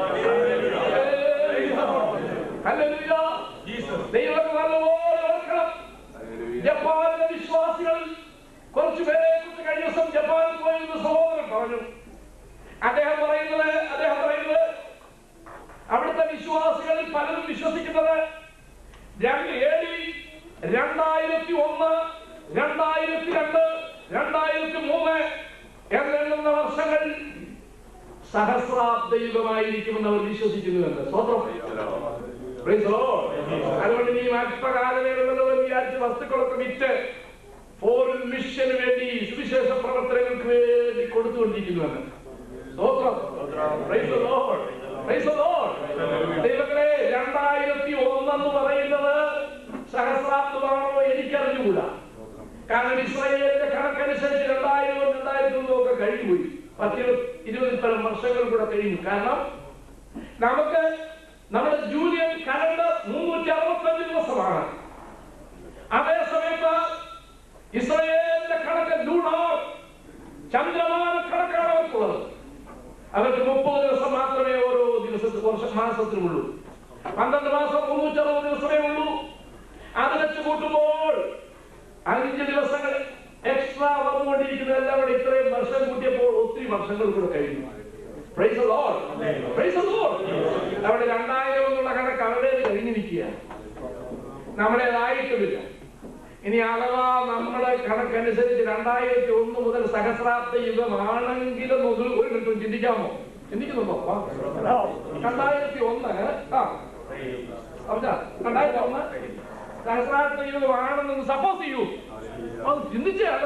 ഹല്ലേലൂയ. ദൈവത്തെ നല്ലപോലെ ഓർക്കണം ജപ്പാനിലെ വിശ്വാസികൾ കുറച്ചു പേരെ കുറിച്ച് കഴിഞ്ഞ ദിവസം ജപ്പാനിൽ പോയിരുന്ന സഹോദരൻ പറഞ്ഞു അദ്ദേഹം പറയുന്നത് അദ്ദേഹം പറയുന്നത് അവിടുത്തെ വിശ്വാസികളിൽ പലരും വിശ്വസിക്കുന്നത് രണ്ട് ഏഴി രണ്ടായിരത്തി ഒന്ന് രണ്ടായിരത്തി രണ്ട് രണ്ടായിരത്തി മൂന്ന് എന്നെണ്ണുന്ന വർഷങ്ങൾ സഹസ്രാബ്ദ യുഗമായിരിക്കുമെന്ന് അവർ വിശ്വസിക്കുന്നുവെന്ന് സ്വന്തം Praise the Lord. അതുകൊണ്ട് നീ അല്പകാലമേറുമല്ലോ എന്ന് വിചാരിച്ച് വസ്തുക്കളൊക്കെ വിറ്റ് ഫോറിൻ മിഷന് വേണ്ടി സുവിശേഷ പ്രവർത്തനങ്ങൾക്ക് വേണ്ടി കൊടുത്തുകൊണ്ടിരിക്കുന്നുവെന്ന് സ്തോത്രം Praise the Lord. Praise the Lord. ദൈവങ്ങളെ രണ്ടായിരത്തി ഒന്നെന്ന് പറയുന്നത് സഹസ്രാബ്ദമാണോ എനിക്കറിഞ്ഞുകൂടാ കാരണം ഇസ്രായേലിന്റെ കണക്കനുസരിച്ച് രണ്ടായിരവും രണ്ടായിരത്തി ഒന്നും ഒക്കെ കഴിഞ്ഞുപോയി പത്തിരുപത് ഇരുപതിൽ പരം വർഷങ്ങൾ കൂടെ കഴിഞ്ഞു കാരണം നമുക്ക് നമ്മുടെ ജൂലിയൻ കലണ്ടർ മുന്നൂറ്റി അറുപത്തഞ്ച് ദിവസമാണ് അതേ സമയത്ത് ഇസ്രായേലിന്റെ കണക്ക് ലൂണാർ ചന്ദ്രമാന കണക്കാണ് അവർക്കുള്ളത് അവർക്ക് മുപ്പത് ദിവസം മാത്രമേ ഓരോ ദിവസത്തിൽ വർഷ മാസത്തിലുള്ളൂ പന്ത്രണ്ട് മാസം മുന്നൂറ്റി അറുപത് ദിവസമേ ഉള്ളൂ അത് വെച്ച് കൂട്ടുമ്പോൾ അഞ്ച് ദിവസങ്ങൾ എക്സ്ട്രാ വന്നുകൊണ്ടിരിക്കുന്ന എല്ലാം കൂടെ ഇത്രയും വർഷം കൂട്ടിയപ്പോൾ ഒത്തിരി വർഷങ്ങൾ കൂടെ കഴിഞ്ഞു Praise the Lord. Praise the Lord. അവിടെ രണ്ടായിരം എന്നുള്ള കണക്ക് അവരുടെ കഴിഞ്ഞിരിക്കുന്നു ചിന്തിക്കുക നമ്മുടേതായിട്ടുമില്ല ഇനി അഥവാ നമ്മുടെ കണക്കനുസരിച്ച് രണ്ടായിരത്തി ഒന്ന് മുതൽ സഹസ്രാബ്ദ യുഗമാണെങ്കിലും ഒരു ഒരു മിനിറ്റ് ചിന്തിക്കാമോ ചിന്തിക്കുന്നുണ്ടോ വാ. രണ്ടായിരത്തി ഒന്ന് ആ പറഞ്ഞാ രണ്ടായിരത്തി ഒന്ന് സഹസ്രാബ്ദ യുഗമാണെന്ന് സപ്പോസ് ചെയ്യൂ അത് ചിന്തിച്ചാണ്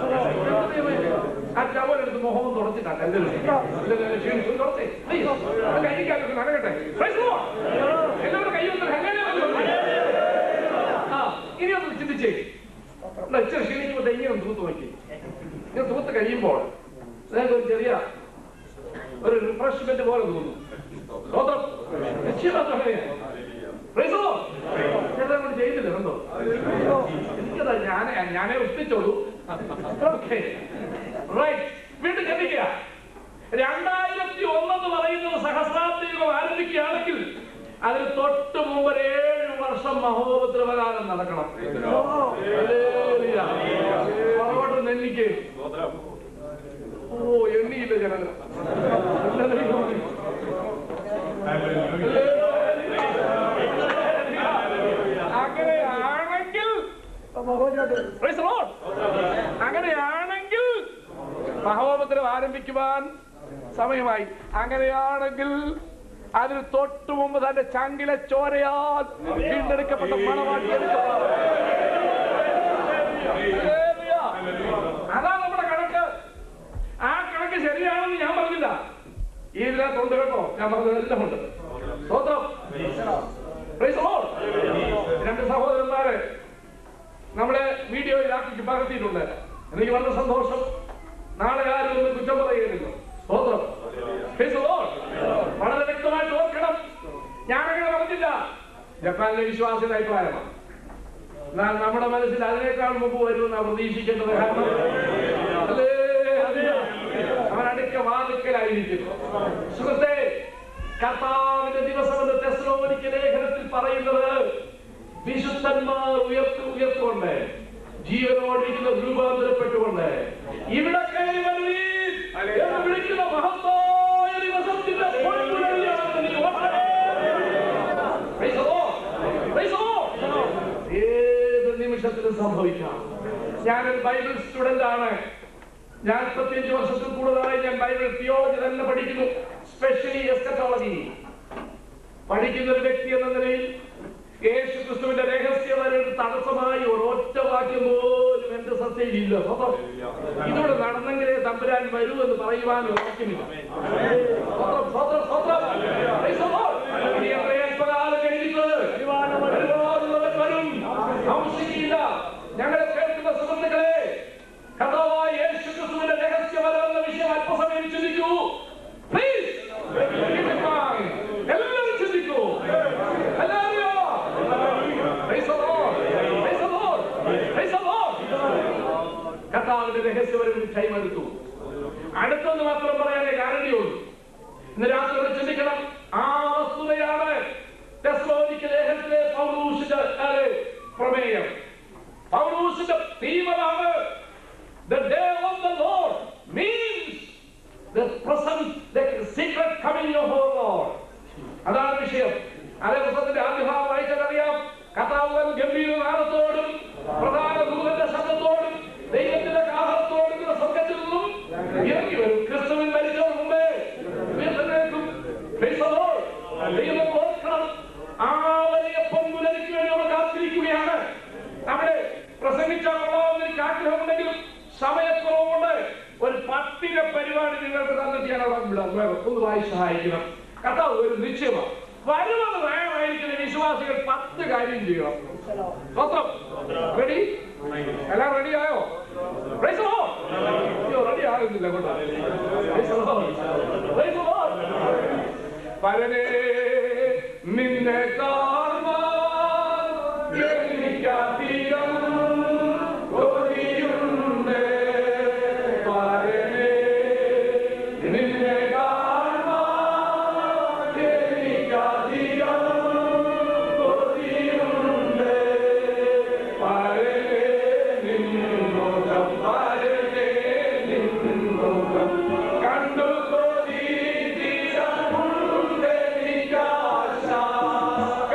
ആ ചവലെടുത്ത് മുഖം തുടച്ചിട്ടാ ക്ഷീണിച്ചു തുടച്ചേ കഴിക്കാനൊക്കെ നടക്കട്ടെ Praise the Lord. എല്ലാവരും കൈ വന്ന് ഹല്ലേലൂയ ആ ഇനി ഒന്ന് ചിന്തിച്ചേ എന്നാ ഇച്ചിരി ക്ഷീണിക്കുമ്പോ ദേ ഇങ്ങനെ ഒന്ന് തൂത്ത് നോക്കി ഇങ്ങനെ തൂത്ത് കഴിയുമ്പോൾ നിങ്ങൾക്ക് ഒരു ചെറിയ ഒരു റിഫ്രഷ്മെന്റ് പോലെ തോന്നും സ്തോത്രം. നിശ്ചയമായിട്ടും അങ്ങനെയാ. Praise the Lord. ചിലരെ കൊണ്ട് ചെയ്യുന്നില്ല കണ്ടോ എനിക്കതാ ഞാനേ ഞാനേ ഒപ്പിച്ചോളൂ ഓക്കെ റൈറ്റ് വീണ്ടും ചിന്തിക്കുക രണ്ടായിരത്തി ഒന്നെന്ന് പറയുന്നത് സഹസ്രാബ്ദ യുഗം ആരംഭിക്കുകയാണെങ്കിൽ അതിന് തൊട്ട് മുമ്പ് ഒരു ഏഴ് വർഷം മഹോപദ്രവകാലം നടക്കണം ഹല്ലേലൂയ. പുറകോട്ട് നെല്ലിക്ക് ഓ എണ്ണിയില്ല ജനങ്ങൾ അങ്ങനെയാണെങ്കിൽ Praise the Lord. അങ്ങനെയാണെങ്കിൽ മഹോപദ്രം ആരംഭിക്കുവാൻ സമയമായി അങ്ങനെയാണെങ്കിൽ അതിന് തൊട്ടു മുമ്പ് തന്റെ ചങ്കിലെ ചോരയാൽ വീണ്ടെടുക്കപ്പെട്ട മണവാട്ടി അതാ നമ്മുടെ കണക്ക് ആ കണക്ക് ശരിയാണെന്ന് ഞാൻ പറഞ്ഞില്ല ഈ ഇതിനകത്തുണ്ട് കേട്ടോ ഞാൻ പറഞ്ഞതെല്ലാം ഉണ്ട് സ്തോത്രം Praise the Lord. രണ്ട് സഹോദരന്മാരെ നമ്മളെ വീഡിയോയിലാക്കി പകർത്തിയിട്ടുണ്ട് എനിക്ക് വളരെ സന്തോഷം നാളെ ആരും ഒന്ന് കുറ്റം പറയുന്നില്ല സ്തോത്രം Praise the Lord. വളരെ വ്യക്തമായിട്ട് ഓർക്കണം ഞാനങ്ങനെ പറഞ്ഞില്ല ജപ്പാനിലെ വിശ്വാസിയുടെ അഭിപ്രായമാണ് എന്നാൽ നമ്മുടെ മനസ്സിൽ അതിനേക്കാൾ മുമ്പ് വരുമെന്നാണ് പ്രതീക്ഷിക്കേണ്ടത് കാരണം അതേ, അതേ, അവൻ അടുക്ക വാതിക്കലായിരിക്കുന്നു സുഹൃത്തെ കർത്താവിന്റെ ദിവസം എന്ന് തെസ്ലോനിക്ക ലേഖനത്തിൽ പറയുന്നത് വിശുദ്ധന്മാർ ഉയർത്തി ഉയർത്തുകൊണ്ട് ജീവനോടിരിക്കുന്ന രൂപാന്തരപ്പെട്ടുകൊണ്ട് ഇവിടെ കയറി വരുവീൻ എന്ന് വിളിക്കുന്ന മഹത്തായ ദിവസത്തിന്റെ പൊൻപുലരിയാണ് നീ ഓർക്കണേ. Praise the Lord. Praise the Lord. ഏത് നിമിഷത്തിലും സംഭവിക്കാം ഞാനൊരു ബൈബിൾ സ്റ്റുഡന്റ് ആണ് ഞാൻ മുപ്പത്തിയഞ്ച് വർഷത്തിൽ കൂടുതലായി ഞാൻ ബൈബിൾ തിയോളജി തന്നെ പഠിക്കുന്നു സ്പെഷ്യലി എസ്കറ്റോളജി പഠിക്കുന്ന ഒരു വ്യക്തി എന്ന നിലയിൽ യേശു ക്രിസ്തുവിന്റെ രഹസ്യവരെ തടസ്സമായി ഒരൊറ്റ വാക്യം പോലും എന്റെ സത്യയിലില്ല സ്വതം ഇതോടെ നടന്നെങ്കിലേ തമ്പുരാൻ വരൂ എന്ന് പറയുവാൻ വാക്യമില്ല സ്വതം, സ്വതം, സ്വതം. Praise the Lord. ഇനി എത്ര അല്പകാലം കഴിഞ്ഞിട്ട് വരുവാനുള്ളവൻ വരും താമസിക്കില്ല ഞങ്ങളെ കേൾക്കുന്ന സുഹൃത്തുക്കളെ കഥാവായ യേശു ക്രിസ്തുവിന്റെ രഹസ്യവരം എന്ന വിഷയം അല്പസമയം ചിന്തിക്കൂ പ്ലീസ് എല്ലാവരും ചിന്തിക്കൂ Hallelujah. Praise the Lord. Praise the Lord. Praise the Lord. കർത്താവിന്റെ രഹസ്യവരം കൈമെടുത്തു അടുത്തൊന്ന് മാത്രം പറയാനേ കാരണയുള്ളൂ ഇന്ന് രാത്രി ഇവിടെ ചിന്തിക്കണം ആ വസ്തുതയാണ് തെസ്സലോനിക്ക ലേഖനത്തിലെ പൗലൂസിന്റെ അതെ, പ്രമേയം പൗലൂസിന്റെ തീവ്രമാണ് The day of the Lord means the present, the secret coming of our Lord. അതാണ് വിഷയം അതേ പുസ്തകത്തിന്റെ ആദ്യ ഭാഗം വായിച്ചാൽ അറിയാം കഥാവൻ ഗംഭീര നാദത്തോടും പ്രധാന ദൂതന്റെ ശബ്ദത്തോടും ദൈവത്തിന്റെ കാഹളത്തോടും ഇങ്ങനെ സ്വർഗത്തിൽ നിന്നും ഇറങ്ങി വരും ക്രിസ്തുവിൻ മരിച്ചോ മുമ്പേ ഉയർത്തെഴുന്നേൽക്കും. Praise the Lord. ദൈവം ഓർക്കണം ആ വലിയ പൊൻകുലരിക്ക് വേണ്ടി നമ്മൾ കാത്തിരിക്കുകയാണ് അവിടെ പ്രസംഗിച്ചാൽ കൊള്ളാവുന്ന എനിക്ക് ആഗ്രഹമുണ്ടെങ്കിലും സമയക്കുറവുകൊണ്ട് ഒരു പത്തിന പരിപാടി നിങ്ങൾക്ക് തന്നിട്ട് ഞാൻ അവിടെ വിടാം വേറെ ഒന്ന് വായി സഹായിക്കണം കർത്താവ് ഒരു നിശ്ചയമാണ് വരുമെന്ന് വേണമായിരിക്കുന്ന വിശ്വാസികൾ പത്ത് കാര്യം ചെയ്യണം മൊത്തം റെഡി എല്ലാം റെഡി ആയോ Praise the Lord. അയ്യോ റെഡി ആകുന്നില്ല കേട്ടോ Praise the Lord. Praise the Lord. പരനേ നിന്നെ കാണുവാൻ എനിക്കധികം കൊതിയുണ്ട്. പരനേ നിന്നെ കാണുവാൻ എനിക്കധികം കൊതിയുണ്ട്. പരനേ നിൻമുഖം, പരനേ നിൻമുഖം കണ്ടു കൊതി തീരമുണ്ടെനിക്കാശ.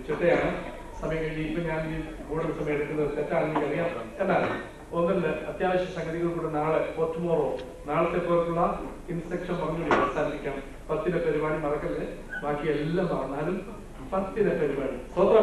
ചിട്ടയാണ് സമയം കഴിഞ്ഞ് ഇപ്പൊ ഞാൻ ഈ കൂടുതൽ സമയം എടുക്കുന്നത് തെറ്റാണെന്ന് എനിക്കറിയാം എന്നാൽ ഒന്നല്ല അത്യാവശ്യ സംഗതികൾ കൂടെ നാളെ ടുമോറോ നാളത്തെ പോലുള്ള ഇൻസ്ട്രക്ഷൻ പറഞ്ഞുകൂടി അവസാനിപ്പിക്കാം പത്തിലെ പരിപാടി മറക്കല്ലേ ബാക്കി എല്ലാം മറന്നാലും പത്തിലെ പരിപാടി സ്വന്തം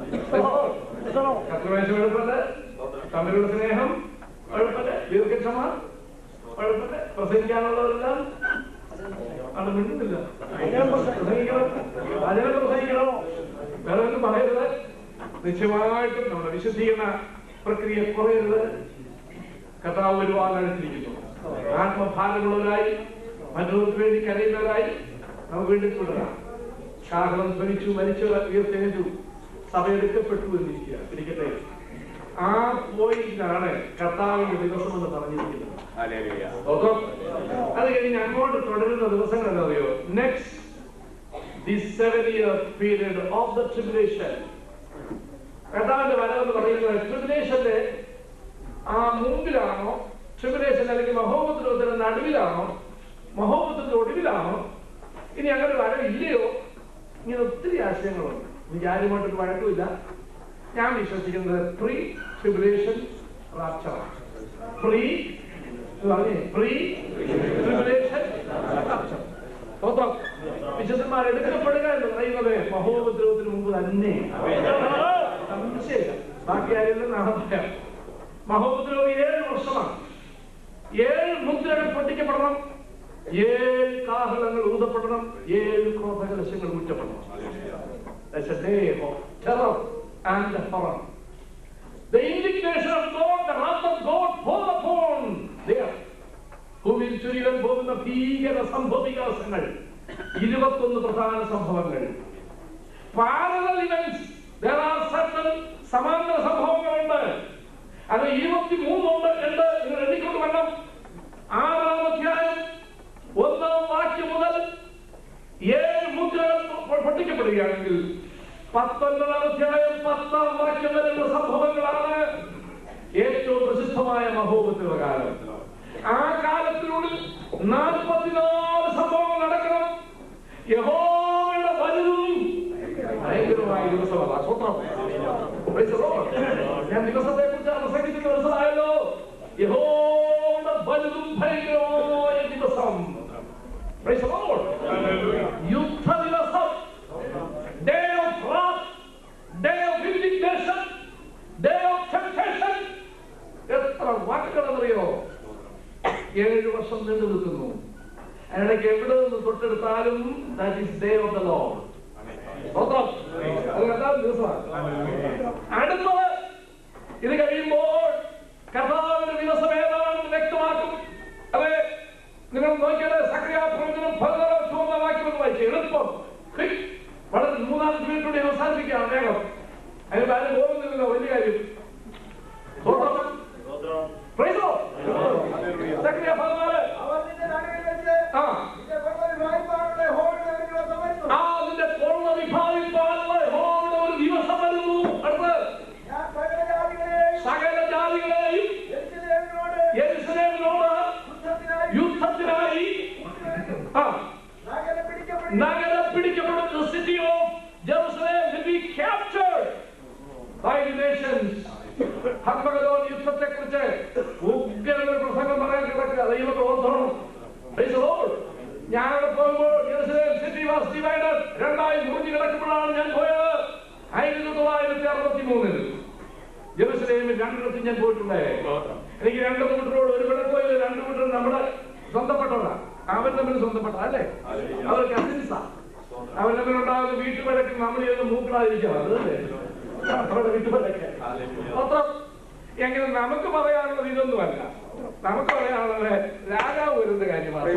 കത്രവേശം എളുപ്പല്ലേ തമ്മിലുള്ള സ്നേഹം എളുപ്പല്ലേ ദീർഘക്ഷമ എളുപ്പല്ലേ പ്രസംഗിക്കാനുള്ളവരെല്ലാം അത് മിണ്ടുന്നില്ല പ്രസംഗിക്കണം വചനം പ്രസംഗിക്കണോ വേറെ ഒന്നും പറയരുത് നിശ്ചയമായിട്ടും നമ്മുടെ വിശുദ്ധീകരണ പ്രക്രിയ കുറയരുത് കഥാവ് ഒരുപാട് അടുത്തിരിക്കുന്നു ആത്മഭാരമുള്ളവരായി മറ്റൊരു വേണ്ടി കരയുന്നവരായി നമുക്ക് വേണ്ടി തുടരാം ശാഖളം ധ്വനിച്ചു മരിച്ചു ഉയർത്തെഴുതു സഭ എടുക്കപ്പെട്ടു എന്നിരിക്കുക ഇരിക്കട്ടെ ആ പോയിന്റാണ് കർത്താവിന്റെ ദിവസം എന്ന് പറഞ്ഞിരിക്കുന്നത് ഓക്കെ അത് കഴിഞ്ഞ് അങ്ങോട്ട് തുടരുന്ന ദിവസങ്ങൾ എന്താ അറിയോ next the seven year period of the tribulation കർത്താവിന്റെ വരവെന്ന് പറയുന്നത് ട്രിബുലേഷന്റെ ആ മുമ്പിലാണോ ട്രിബുലേഷൻ അല്ലെങ്കിൽ മഹോപദ്രവത്തിന്റെ നടുവിലാണോ മഹോപദ്രവത്തിന്റെ ഒടുവിലാണോ ഇനി അങ്ങനെ വരവില്ലയോ ഇങ്ങനെ ഒത്തിരി ആശയങ്ങളുണ്ട് എനിക്ക് ആരുമായിട്ടൊരു വഴക്കുമില്ല ഞാൻ വിശ്വസിക്കുന്നത് പ്രീ ട്രിബുലേഷൻ റാപ്ചർ പ്രീ പറഞ്ഞേ പ്രീ ട്രിബുലേഷൻ റാപ്ചർ സ്വന്തം വിശുദ്ധന്മാർ എടുക്കപ്പെടുക എന്ന് പറയുന്നത് മഹോപദ്രവത്തിന് മുമ്പ് തന്നെ സംശയമില്ല ബാക്കി ആരെല്ലാം നാളെ പറയാം മഹോപദ്രവം ഏഴ് വർഷമാണ് ഏഴ് മുദ്രകൾ പൊട്ടിക്കപ്പെടണം ഏഴ് കാഹളങ്ങൾ ഊതപ്പെടണം ഏഴ് ക്രോധകലശങ്ങൾ ഊറ്റപ്പെടണം That's a day of terror and horror. The indignation of God, the wrath of God fall upon there. ഭൂമിയിൽ ചുരിയാൻ പോകുന്ന ഭീകര സംഭവവികാസങ്ങൾ ഇരുപത്തൊന്ന് പ്രധാന സംഭവങ്ങൾ parallel events there are certain സമാന്തര സംഭവങ്ങളുണ്ട് അത് ഇരുപത്തിമൂന്നുണ്ട് എന്ന് നിങ്ങൾ എണ്ണിക്കൊണ്ട് വേണം ആറാം അധ്യായം ഒന്നാം വാക്യം മുതൽ ഏഴ് മുദ്രകൾ പൊ- പൊട്ടിക്കപ്പെടുകയാണെങ്കിൽ പത്തൊൻപതാം അധ്യായം പത്താം വാക്യം വരെയുള്ള സംഭവങ്ങളാണ് ഏറ്റവും പ്രസിദ്ധമായ മഹോപദ്രവ കാലം ആ കാലത്തിനുള്ളിൽ നാൽപ്പത്തിനാല് സംഭവങ്ങൾ നടക്കണം യഹോവയുടെ വലുതും ഭയങ്കരമായ ദിവസമാണ് സ്വത്രം Praise the Lord. ഞാൻ ദിവസത്തെ കുറിച്ച് പ്രസംഗിക്കുന്ന ദിവസമായല്ലോ യഹോവയുടെ വലുതും ഭയങ്കരമായ ദിവസം Praise the Lord. യുദ്ധ ദിവസം day of wrath, day of indignation, day of temptation. എത്ര വാക്കുകളെന്നറിയോ ഏഴ് വർഷം നീണ്ടു നിൽക്കുന്നു അതിനിടയ്ക്ക് എവിടെ നിന്ന് തൊട്ടെടുത്താലും that is day of the Lord സ്വന്തം അത് രണ്ടാം ദിവസമാണ് അടുത്തത് ഇത് കഴിയുമ്പോൾ കർത്താവിന്റെ ദിവസം ഏതാണെന്ന് വ്യക്തമാക്കും അതെ നിങ്ങൾ നോക്കിയത് സക്രിയ പ്രവചനം പതിനാറാം ചുവന്ന വാക്യം ഒന്ന് വായിച്ചു എളുപ്പം Quick. വളരെ മൂന്നാമത്തെ മിനിറ്റോടെ അവസാനിപ്പിക്കുകയാണ് വേഗം അതിന് ആരും പോകുന്നില്ലല്ലോ വലിയ കാര്യം സ്വന്തം. Praise the Lord. സക്രിയ പതിനാല് അവർ നിന്റെ നടുവിൽ വെച്ച് ആ നിന്റെ കൊള്ളയിൽ വായ്പാകളുടെ ഹോളിൽ ഒരു ദിവസം വരുന്നു. ആ അതിന്റെ കൊള്ള വിഭാഗിപ്പാനുള്ള യഹോവയുടെ ഒരു ദിവസം വരുന്നു അടുത്ത് ഞാൻ സകല ജാതികളെയും സകല ജാതികളെയും യെരൂശലേമിനോട് യെരൂശലേമിനോട് യുദ്ധത്തിനായി യുദ്ധത്തിനായി കൂട്ടിവരുത്തും. ആ നഗരം പിടിക്കപ്പെടും. നഗരം പിടിക്കപ്പെടുന്ന the city of Jerusalem will be captured by the nations. ഹർമഗദോൻ യുദ്ധത്തെക്കുറിച്ച് ഉഗ്രനൊരു പ്രസംഗം പറയാൻ കിടക്കുക ദൈവത്തെ ഓർത്തോണം Praise the Lord. ഞാൻ അവിടെ പോകുമ്പോൾ ജെറുസലേം സിറ്റി വാസ് ഡിവൈഡഡ് രണ്ടായി മുറിഞ്ഞു കിടക്കുമ്പോഴാണ് ഞാൻ പോയത് ആയിരത്തി തൊള്ളായിരത്തി അറുപത്തി മൂന്നിൽ ജെറുസലേമിൽ രണ്ടിടത്ത് ഞാൻ പോയിട്ടുണ്ട് എനിക്ക് രണ്ട് കൂട്ടരോട് ഒരു ഇവിടെ പോയത് രണ്ട് കൂട്ടർ നമ്മുടെ സ്വന്തപ്പെട്ടവരാ അവർ തമ്മിൽ സ്വന്തപ്പെട്ട അല്ലേ അവർ കസിൻസാ അവർ തമ്മിലുണ്ടാകുന്ന വീട്ടുവഴക്ക് നമ്മൾ ചെയ്ത് മൂക്കിടാതിരിക്കുക അതല്ലേ അവരുടെ വീട്ടുവഴക്ക് പത്രം എങ്ങനെ നമുക്ക് പറയാനുള്ളത് ഇതൊന്നുമല്ല നമുക്ക് പറയാനുള്ളത് രാജാവ് വരുന്ന കാര്യമാണ്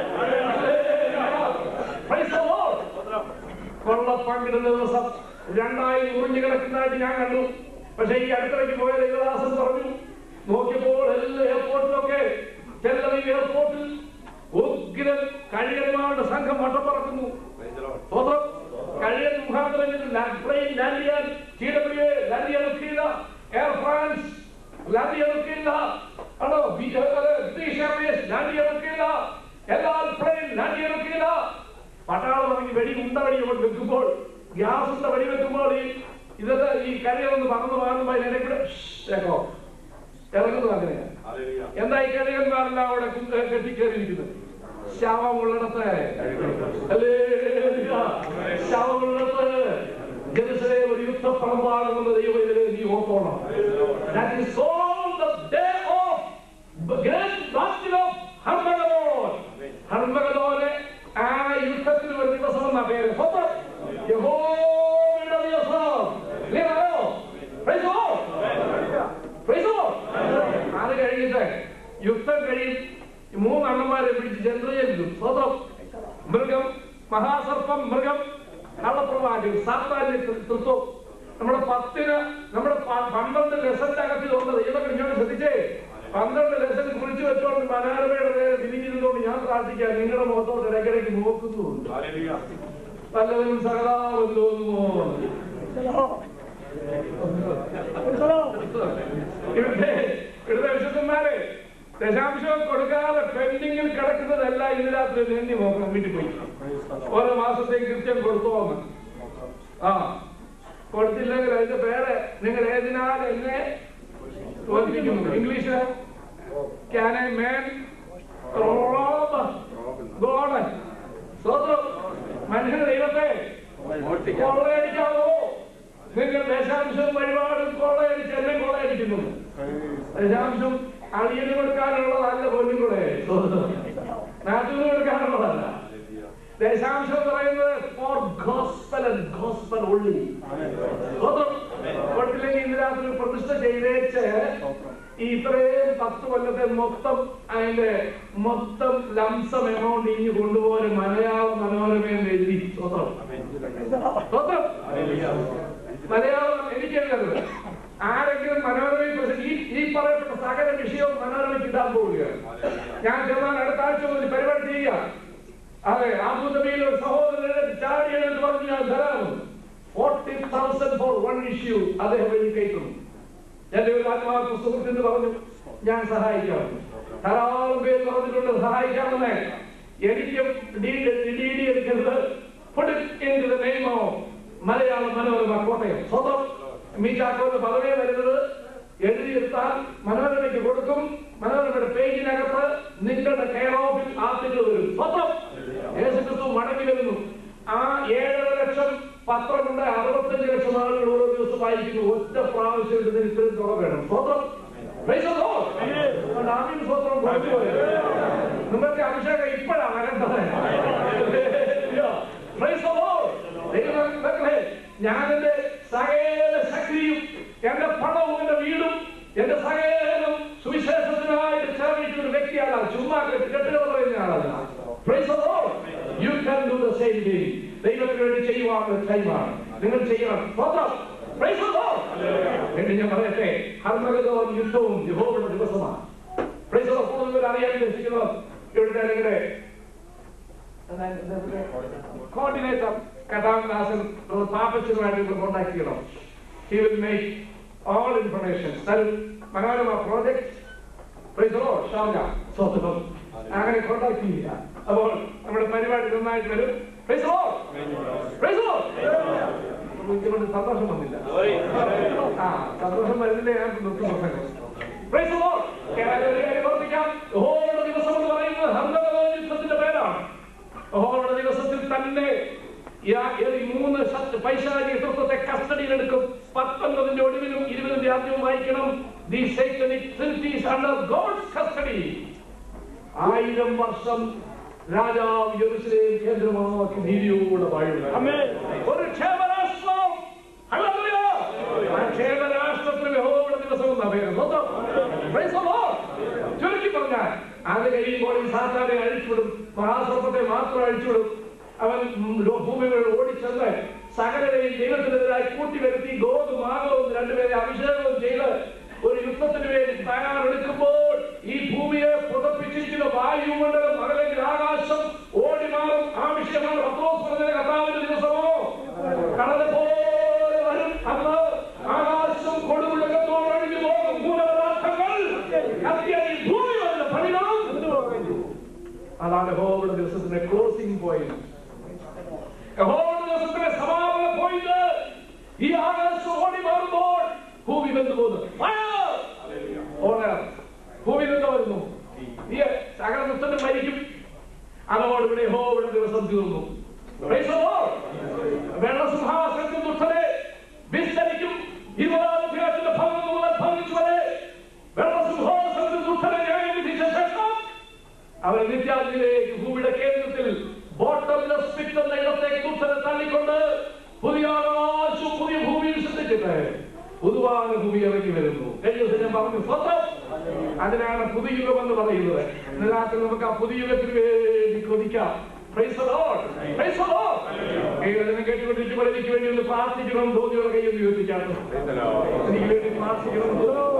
Praise the Lord. കൊള്ള പങ്കിടുന്ന ദിവസം രണ്ടായി മുറിഞ്ഞു കിടക്കുന്നതായിട്ട് ഞാൻ കണ്ടു പക്ഷെ ഈ അടുത്തിടയ്ക്ക് പോയ ദേവദാസൻ പറഞ്ഞു നോക്കിയപ്പോൾ എല്ലാ എയർപോർട്ടിലൊക്കെ ചെല്ലവി എയർപോർട്ടിൽ ഉഗ്രൻ കഴിയന്മാരുടെ സംഘം വട്ടം പറക്കുന്നു സ്വതന്ത്രം കഴിയൻ മുഖാന്തരം പ്ലെയിൻ ലാൻഡ് ചെയ്യാൻ ടി ഡബ്ല്യു ലാൻഡ് ചെയ്യാൻ ഒക്കെയില്ല എയർ ഫ്രാൻസ് ലാൻഡ് ചെയ്യാൻ ഒക്കെയില്ല ആണോ ബി- അത് ബ്രിട്ടീഷ് എയർവേസ് ലാൻഡ് ചെയ്യാൻ ഒക്കെയില്ല എല്ലാ പ്ലെയിൻ ലാൻഡ് ചെയ്യാൻ ഒക്കെയില്ല പട്ടാളം ഇറങ്ങി വെടി ഉണ്ട വെടി കൊണ്ട് വെക്കുമ്പോൾ ഗ്യാസിന്റെ വഴി വെക്കുമ്പോൾ ഈ ഇതൊക്കെ ഈ കരികളൊന്ന് പറന്ന് മാറുമ്പോ അതിനിടയ്ക്ക് കേക്കോ ഇറങ്ങുന്നത് അങ്ങനെയാണ് എന്താ ഈ കരികന്മാരെല്ലാം അവിടെ കു- കെട്ടിക്കേറിയിരിക്കുന്നത് ശവമുള്ളിടത്ത് ഹല്ലേലൂയ. ശവമുള്ളിടത്ത് ജെറുസലേം ഒരു യുദ്ധപ്പറമ്പാണെന്നുള്ള ദൈവം ഇതിലെ നീ ഓർത്തോണം That is called the day of the great battle of Harmagedon. ഹർമഗദോന് ആ യുദ്ധത്തിന് ഒരു ദിവസം എന്ന പേര് സ്വന്തം യഹോവയുടെ ദിവസം നീ അറിയോ Praise the Lord. Praise the Lord. അത് കഴിഞ്ഞിട്ട് യുദ്ധം കഴിയും ഈ മൂന്ന് അണ്ണന്മാരെ പിടിച്ച് ചെന്നു സ്വതം മൃഗം മഹാസർപ്പം മൃഗം കള്ളപ്രവാചകൻ സാത്താന്യ തൃത്വം നമ്മുടെ പത്തിന് നമ്മുടെ പ- പന്ത്രണ്ട് ലെസന്റെ അകത്ത് തോന്നുന്നത് ഇതൊക്കെ ഇങ്ങോട്ട് ശ്രദ്ധിച്ചേ പന്ത്രണ്ട് ലെസൺ കുറിച്ച് വെച്ചോണ്ട് മനോരമയുടെ നേരെ തിരിഞ്ഞിരുന്നോണ്ട് ഞാൻ പ്രാർത്ഥിക്കാം നിങ്ങളുടെ മുഖത്തോട്ട് ഇടയ്ക്കിടയ്ക്ക് നോക്കുന്നുണ്ട് പലവരും സഹതാപം തോന്നുമോ ഇവിടുത്തെ ഇവിടുത്തെ വിശുദ്ധന്മാരെ ദശാംശം കൊടുക്കാതെ പെൻഡിങ്ങിൽ കിടക്കുന്നതല്ല ഇന്ന് രാത്രി എണ്ണി നോക്കണം വീട്ടിൽ പോയി ഓരോ മാസത്തേക്ക് കൃത്യം കൊടുത്തോന്ന് ആ കൊടുത്തില്ലെങ്കിൽ അതിന്റെ പേര് നിങ്ങൾ ഏതിനാൽ എന്നെ തോൽപ്പിക്കുന്നു English can I man rob God സ്വന്തം മനുഷ്യൻ ദൈവത്തെ കൊള്ളയടിക്കാവോ നിങ്ങൾ ദശാംശം വഴിപാടും കൊള്ളയടിച്ച് എന്നെ കൊള്ളയടിക്കുന്നു ദശാംശം അളിയന് കൊടുക്കാനുള്ളതല്ല പൊന്നും കൂടെ നാട്ടിന് കൊടുക്കാനുള്ളതല്ല ദശാംശം എന്ന് പറയുന്നത് ഫോർ ഗോസ്പൽ ആൻഡ് ഗോസ്പൽ ഉള്ളി കൊടുത്തില്ലെങ്കിൽ ഇന്ന് രാത്രി പ്രതിഷ്ഠ ചെയ്തേച്ച് ഈ ഇത്രയും പത്ത് കൊല്ലത്തെ മൊത്തം അതിന്റെ മൊത്തം ലംസം എമൗണ്ട് ഇനി കൊണ്ടുപോകാൻ മലയാള മനോരമയിൽ എഴുതി സ്വതം സ്വതം മലയാളം എനിക്കല്ലത് ആരെങ്കിലും മനോരമയിൽ പ്രസ- ഈ ഈ പറയപ്പെട്ട സകല വിഷയവും മനോരമയ്ക്ക് ഇടാൻ പോവുകയാണ് ഞാൻ ചെന്നാൽ അടുത്ത ആഴ്ച മുതൽ പരിപാടി ചെയ്യുക അതെ ആബുദബിയിൽ ഒരു സഹോദരനെ ചാടി എന്ന് പറഞ്ഞ് ഞാൻ തരാമോ forty thousand four one issue അദ്ദേഹം എഴുതി കയറ്റുന്നു എന്റെ ഒരു ആത്മാർത്ഥ സുഹൃത്തിന് പറഞ്ഞു ഞാൻ സഹായിക്കാം ധാരാളം പേര് പറഞ്ഞിട്ടുണ്ട് സഹായിക്കാമെന്ന് എനിക്കും ഡി ഡി എടുക്കരുത് put it into the name of മലയാള മനോരമ കോട്ടയം സ്വതം മീറ്റാക്കോന്ന് പദവേ വരുന്നത് എഴുതിയെടുത്താൽ മനോരമയ്ക്ക് കൊടുക്കും മനോരമയുടെ പേജിനകത്ത് നിങ്ങളുടെ കെയർ ഓഫിൽ ആർട്ടിക്കിൾ വരും സ്വതം യേശുക്രിസ്തു മടങ്ങി വരുന്നു ആ ഏഴര ലക്ഷം പത്രമുണ്ട് അറുപത്തഞ്ച് ലക്ഷം ആളുകൾ ഓരോ ദിവസം വായിക്കുന്നു ഒറ്റ പ്രാവശ്യം ഇടുന്നതിന് ഇത്രയും തുക വേണം സ്വതം Praise the Lord. അതുകൊണ്ട് ആമീൻ സ്വത്രം കൊടുത്തുപോയത് നിങ്ങൾക്ക് അഭിഷേകം ഇപ്പോഴാണ് വരേണ്ടത് Praise the Lord. ദൈവമക്കളെ, ഞാൻ എന്റെ സകല ശക്തിയും എന്റെ പണവും എന്റെ വീടും എന്റെ സകലം സുവിശേഷത്തിനായിട്ട് ചേർന്നിട്ട് ഒരു വ്യക്തിയല്ല ചുമ്മാ കെട്ടുകൾ പറയുന്ന ആളല്ല Praise the Lord. You can do the same thing. ദൈവത്തിന് വേണ്ടി ചെയ്യുവാനുള്ള ടൈമാണ് നിങ്ങൾ ചെയ്യണം സ്വന്തം Praise the Lord. എന്ന് ഞാൻ പറയട്ടെ ഹർമഗതവും യുദ്ധവും യഹോവയുടെ ദിവസമാണ് Praise the Lord. കൂടുതൽ അറിയാൻ ഉദ്ദേശിക്കുന്നത് ഇവിടുത്തെ നിങ്ങളുടെ കോർഡിനേറ്റർ കഥാദാസൻ പാപ്പച്ചനുമായിട്ട് കോൺടാക്ട് ചെയ്യണം he will make all information Manorama project Sharjah സ്വന്തം അങ്ങനെ കോൺടാക്ട് ചെയ്യുക അപ്പോൾ നമ്മുടെ പരിപാടി നന്നായിട്ട് വരും Praise the Lord. Praise the Lord. ഇതുകൊണ്ട് സന്തോഷം വന്നില്ല ആ സന്തോഷം വരുന്നില്ല ഞാൻ നിർത്തി പ്രസംഗം Praise the Lord. കേരളത്തിൽ ഒരു കാര്യം ഓർമ്മിക്കാം യഹോവയുടെ ദിവസം എന്ന് പറയുന്നത് ഹർമ്മഗദോൻ യുദ്ധത്തിന്റെ പേരാണ് യഹോവയുടെ ദിവസത്തിൽ തന്നെ യാ- ഈ മൂന്ന് ശത്രു- പൈശാചിക തത്വത്തെ കസ്റ്റഡിയിലെടുക്കും പത്തൊൻപതിന്റെ ഒടുവിലും ഇരുപതിന്റെ ആദ്യവും വായിക്കണം the satanic trinities under God's custody ആയിരം വർഷം രാജാവ് യെരൂശലേം കേന്ദ്രമാക്കി നീതിയോടെ വാഴുക ഒരു ക്ഷേമരാഷ്ട്രം ഹല്ലേലൂയ. ആ ക്ഷേമരാഷ്ട്രത്തിന് യഹോവയുടെ ദിവസം എന്നാ പേര് സ്വന്തം Praise the Lord. ചുരുക്കി പറഞ്ഞാൽ അത് കഴിയുമ്പോൾ ഈ സാത്താനെ അഴിച്ചുവിടും മഹാസർപ്പത്തെ മാത്രം അഴിച്ചുവിടും അവൻ ഭൂമികൾ ഓടിച്ചെന്ന് സകലരെയും ദൈവത്തിനെതിരായി കൂട്ടിവരുത്തി ഗോതും മാഗവും രണ്ടുപേരെ അഭിഷേകവും ചെയ്ത് ഒരു യുദ്ധത്തിന് വേണ്ടി തയ്യാറെടുക്കുമ്പോൾ ഈ ഭൂമിയെ പുതപ്പിച്ചിരിക്കുന്ന വായുമണ്ഡലം അല്ലെങ്കിൽ ആകാശം ഓടി മാറും ആ വിഷയമാണ് പത്രോസ് പറഞ്ഞ കർത്താവിന്റെ ദിവസമോ കടല് പോലെ വരും അന്ന് ആകാശം കൊടുമുഴക്കത്തോട് ഒഴിഞ്ഞു പോകും മൂലപദാർത്ഥങ്ങൾ കത്തിയാൽ ഈ ഭൂമി വന്ന് ഫലിതം അതാണ് യഹോവയുടെ ദിവസത്തിന്റെ ക്ലോസിംഗ് പോയിന്റ് യഹോവയുടെ ദിവസത്തിന്റെ സമാപന പോയിന്റ് ഈ ആകാശം ഓടി മാറുമ്പോൾ ഭൂമി വെന്തു പോകുന്നു Fire! ഓണർ ഭൂമി നിന്ന് വരുന്നു ഈ സകല ദുഷ്ടനും മരിക്കും അതോടുകൂടി ഹോവിടെ ദിവസം തീർന്നു Praise the Lord. വെള്ളസിംഹാസനത്തിൽ ദുഷ്ടനെ വിസ്തരിക്കും ഇരുപതാം അധ്യായത്തിന്റെ പതിനൊന്ന് മുതൽ പതിനഞ്ച് വരെ വെള്ളസിംഹാസനത്തിൽ ദുഷ്ടനെ ന്യായവിധിച്ച ശേഷം അവൻ നിത്യാഗ്നിയിലേക്ക് ഭൂമിയുടെ കേന്ദ്രത്തിൽ ബോട്ടംലെസ് പിറ്റ് എന്ന ഇടത്തേക്ക് ദുഷ്ടനെ തള്ളിക്കൊണ്ട് പുതിയ ആകാശവും പുതിയ ഭൂമിയും സൃഷ്ടിച്ചിട്ട് പുതുവാന ഭൂമി ഇറങ്ങി വരുന്നു കഴിഞ്ഞ ദിവസം ഞാൻ പറഞ്ഞു സ്വന്തം അതിനാണ് പുതുയുഗം എന്ന് പറയുന്നത് ഇന്ന് രാത്രി നമുക്ക് ആ പുതുയുഗത്തിന് വേണ്ടി കൊതിക്കാം Praise the Lord. Praise the Lord. ദൈവത്തിനെ കേട്ടുകൊണ്ടിരിക്കുമ്പോൾ എനിക്ക് വേണ്ടി ഒന്ന് പ്രാർത്ഥിക്കണം തോന്നിയുള്ള കൈ ഒന്ന് യോജിക്കാണ് എനിക്ക് വേണ്ടി പ്രാർത്ഥിക്കണം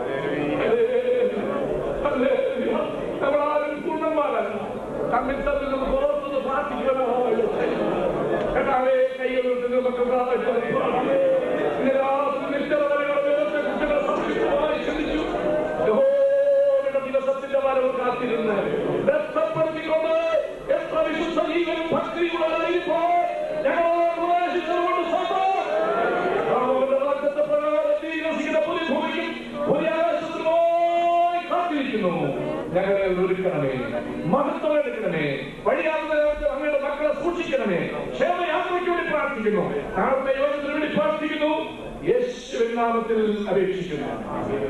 നമ്മളാരും പൂർണ്ണന്മാരല്ല തമ്മിൽ തമ്മിൽ നമുക്ക് ഓർത്തൊന്ന് പ്രാർത്ഥിക്കണം കർത്താവേ കൈകളുണ്ട് നമുക്ക് പ്രാർത്ഥിക്കണം ഇന്ന് രാത്രി നിത്യവരങ്ങളുടെ ദൈവത്തെ കുറിച്ച് സംശുദ്ധമായി ചിന്തിച്ചു യഹോവയുടെ ദിവസത്തിന്റെ വരവ് കാത്തിരുന്ന് ബന്ധപ്പെടുത്തിക്കൊണ്ട് എത്ര വിശുദ്ധ ജീവനും ഭക്തിയുള്ളവരായിരിപ്പോൾ ഞങ്ങളോട് പ്രവേശിച്ചതുകൊണ്ട് സ്വന്തം അവരുടെ വാഗ്ദത്ത പ്രകാരം ജീവിക്കുന്ന പുതിയ ഭൂമിയും പുതിയ ആകാശത്തിനുമായി കാത്തിരിക്കുന്നു ഞങ്ങളെ ഒരുക്കണമേ മഹത്വം എടുക്കണമേ വഴിയാകുന്ന അങ്ങയുടെ മക്കളെ സൂക്ഷിക്കണമേ ക്ഷേമയാത്രയ്ക്ക് വേണ്ടി പ്രാർത്ഥിക്കുന്നു നാളത്തെ യോഗത്തിന് വേണ്ടി പ്രാർത്ഥിക്കുന്നു യേശുവിൻ നാമത്തിൽ അപേക്ഷിക്കുന്നു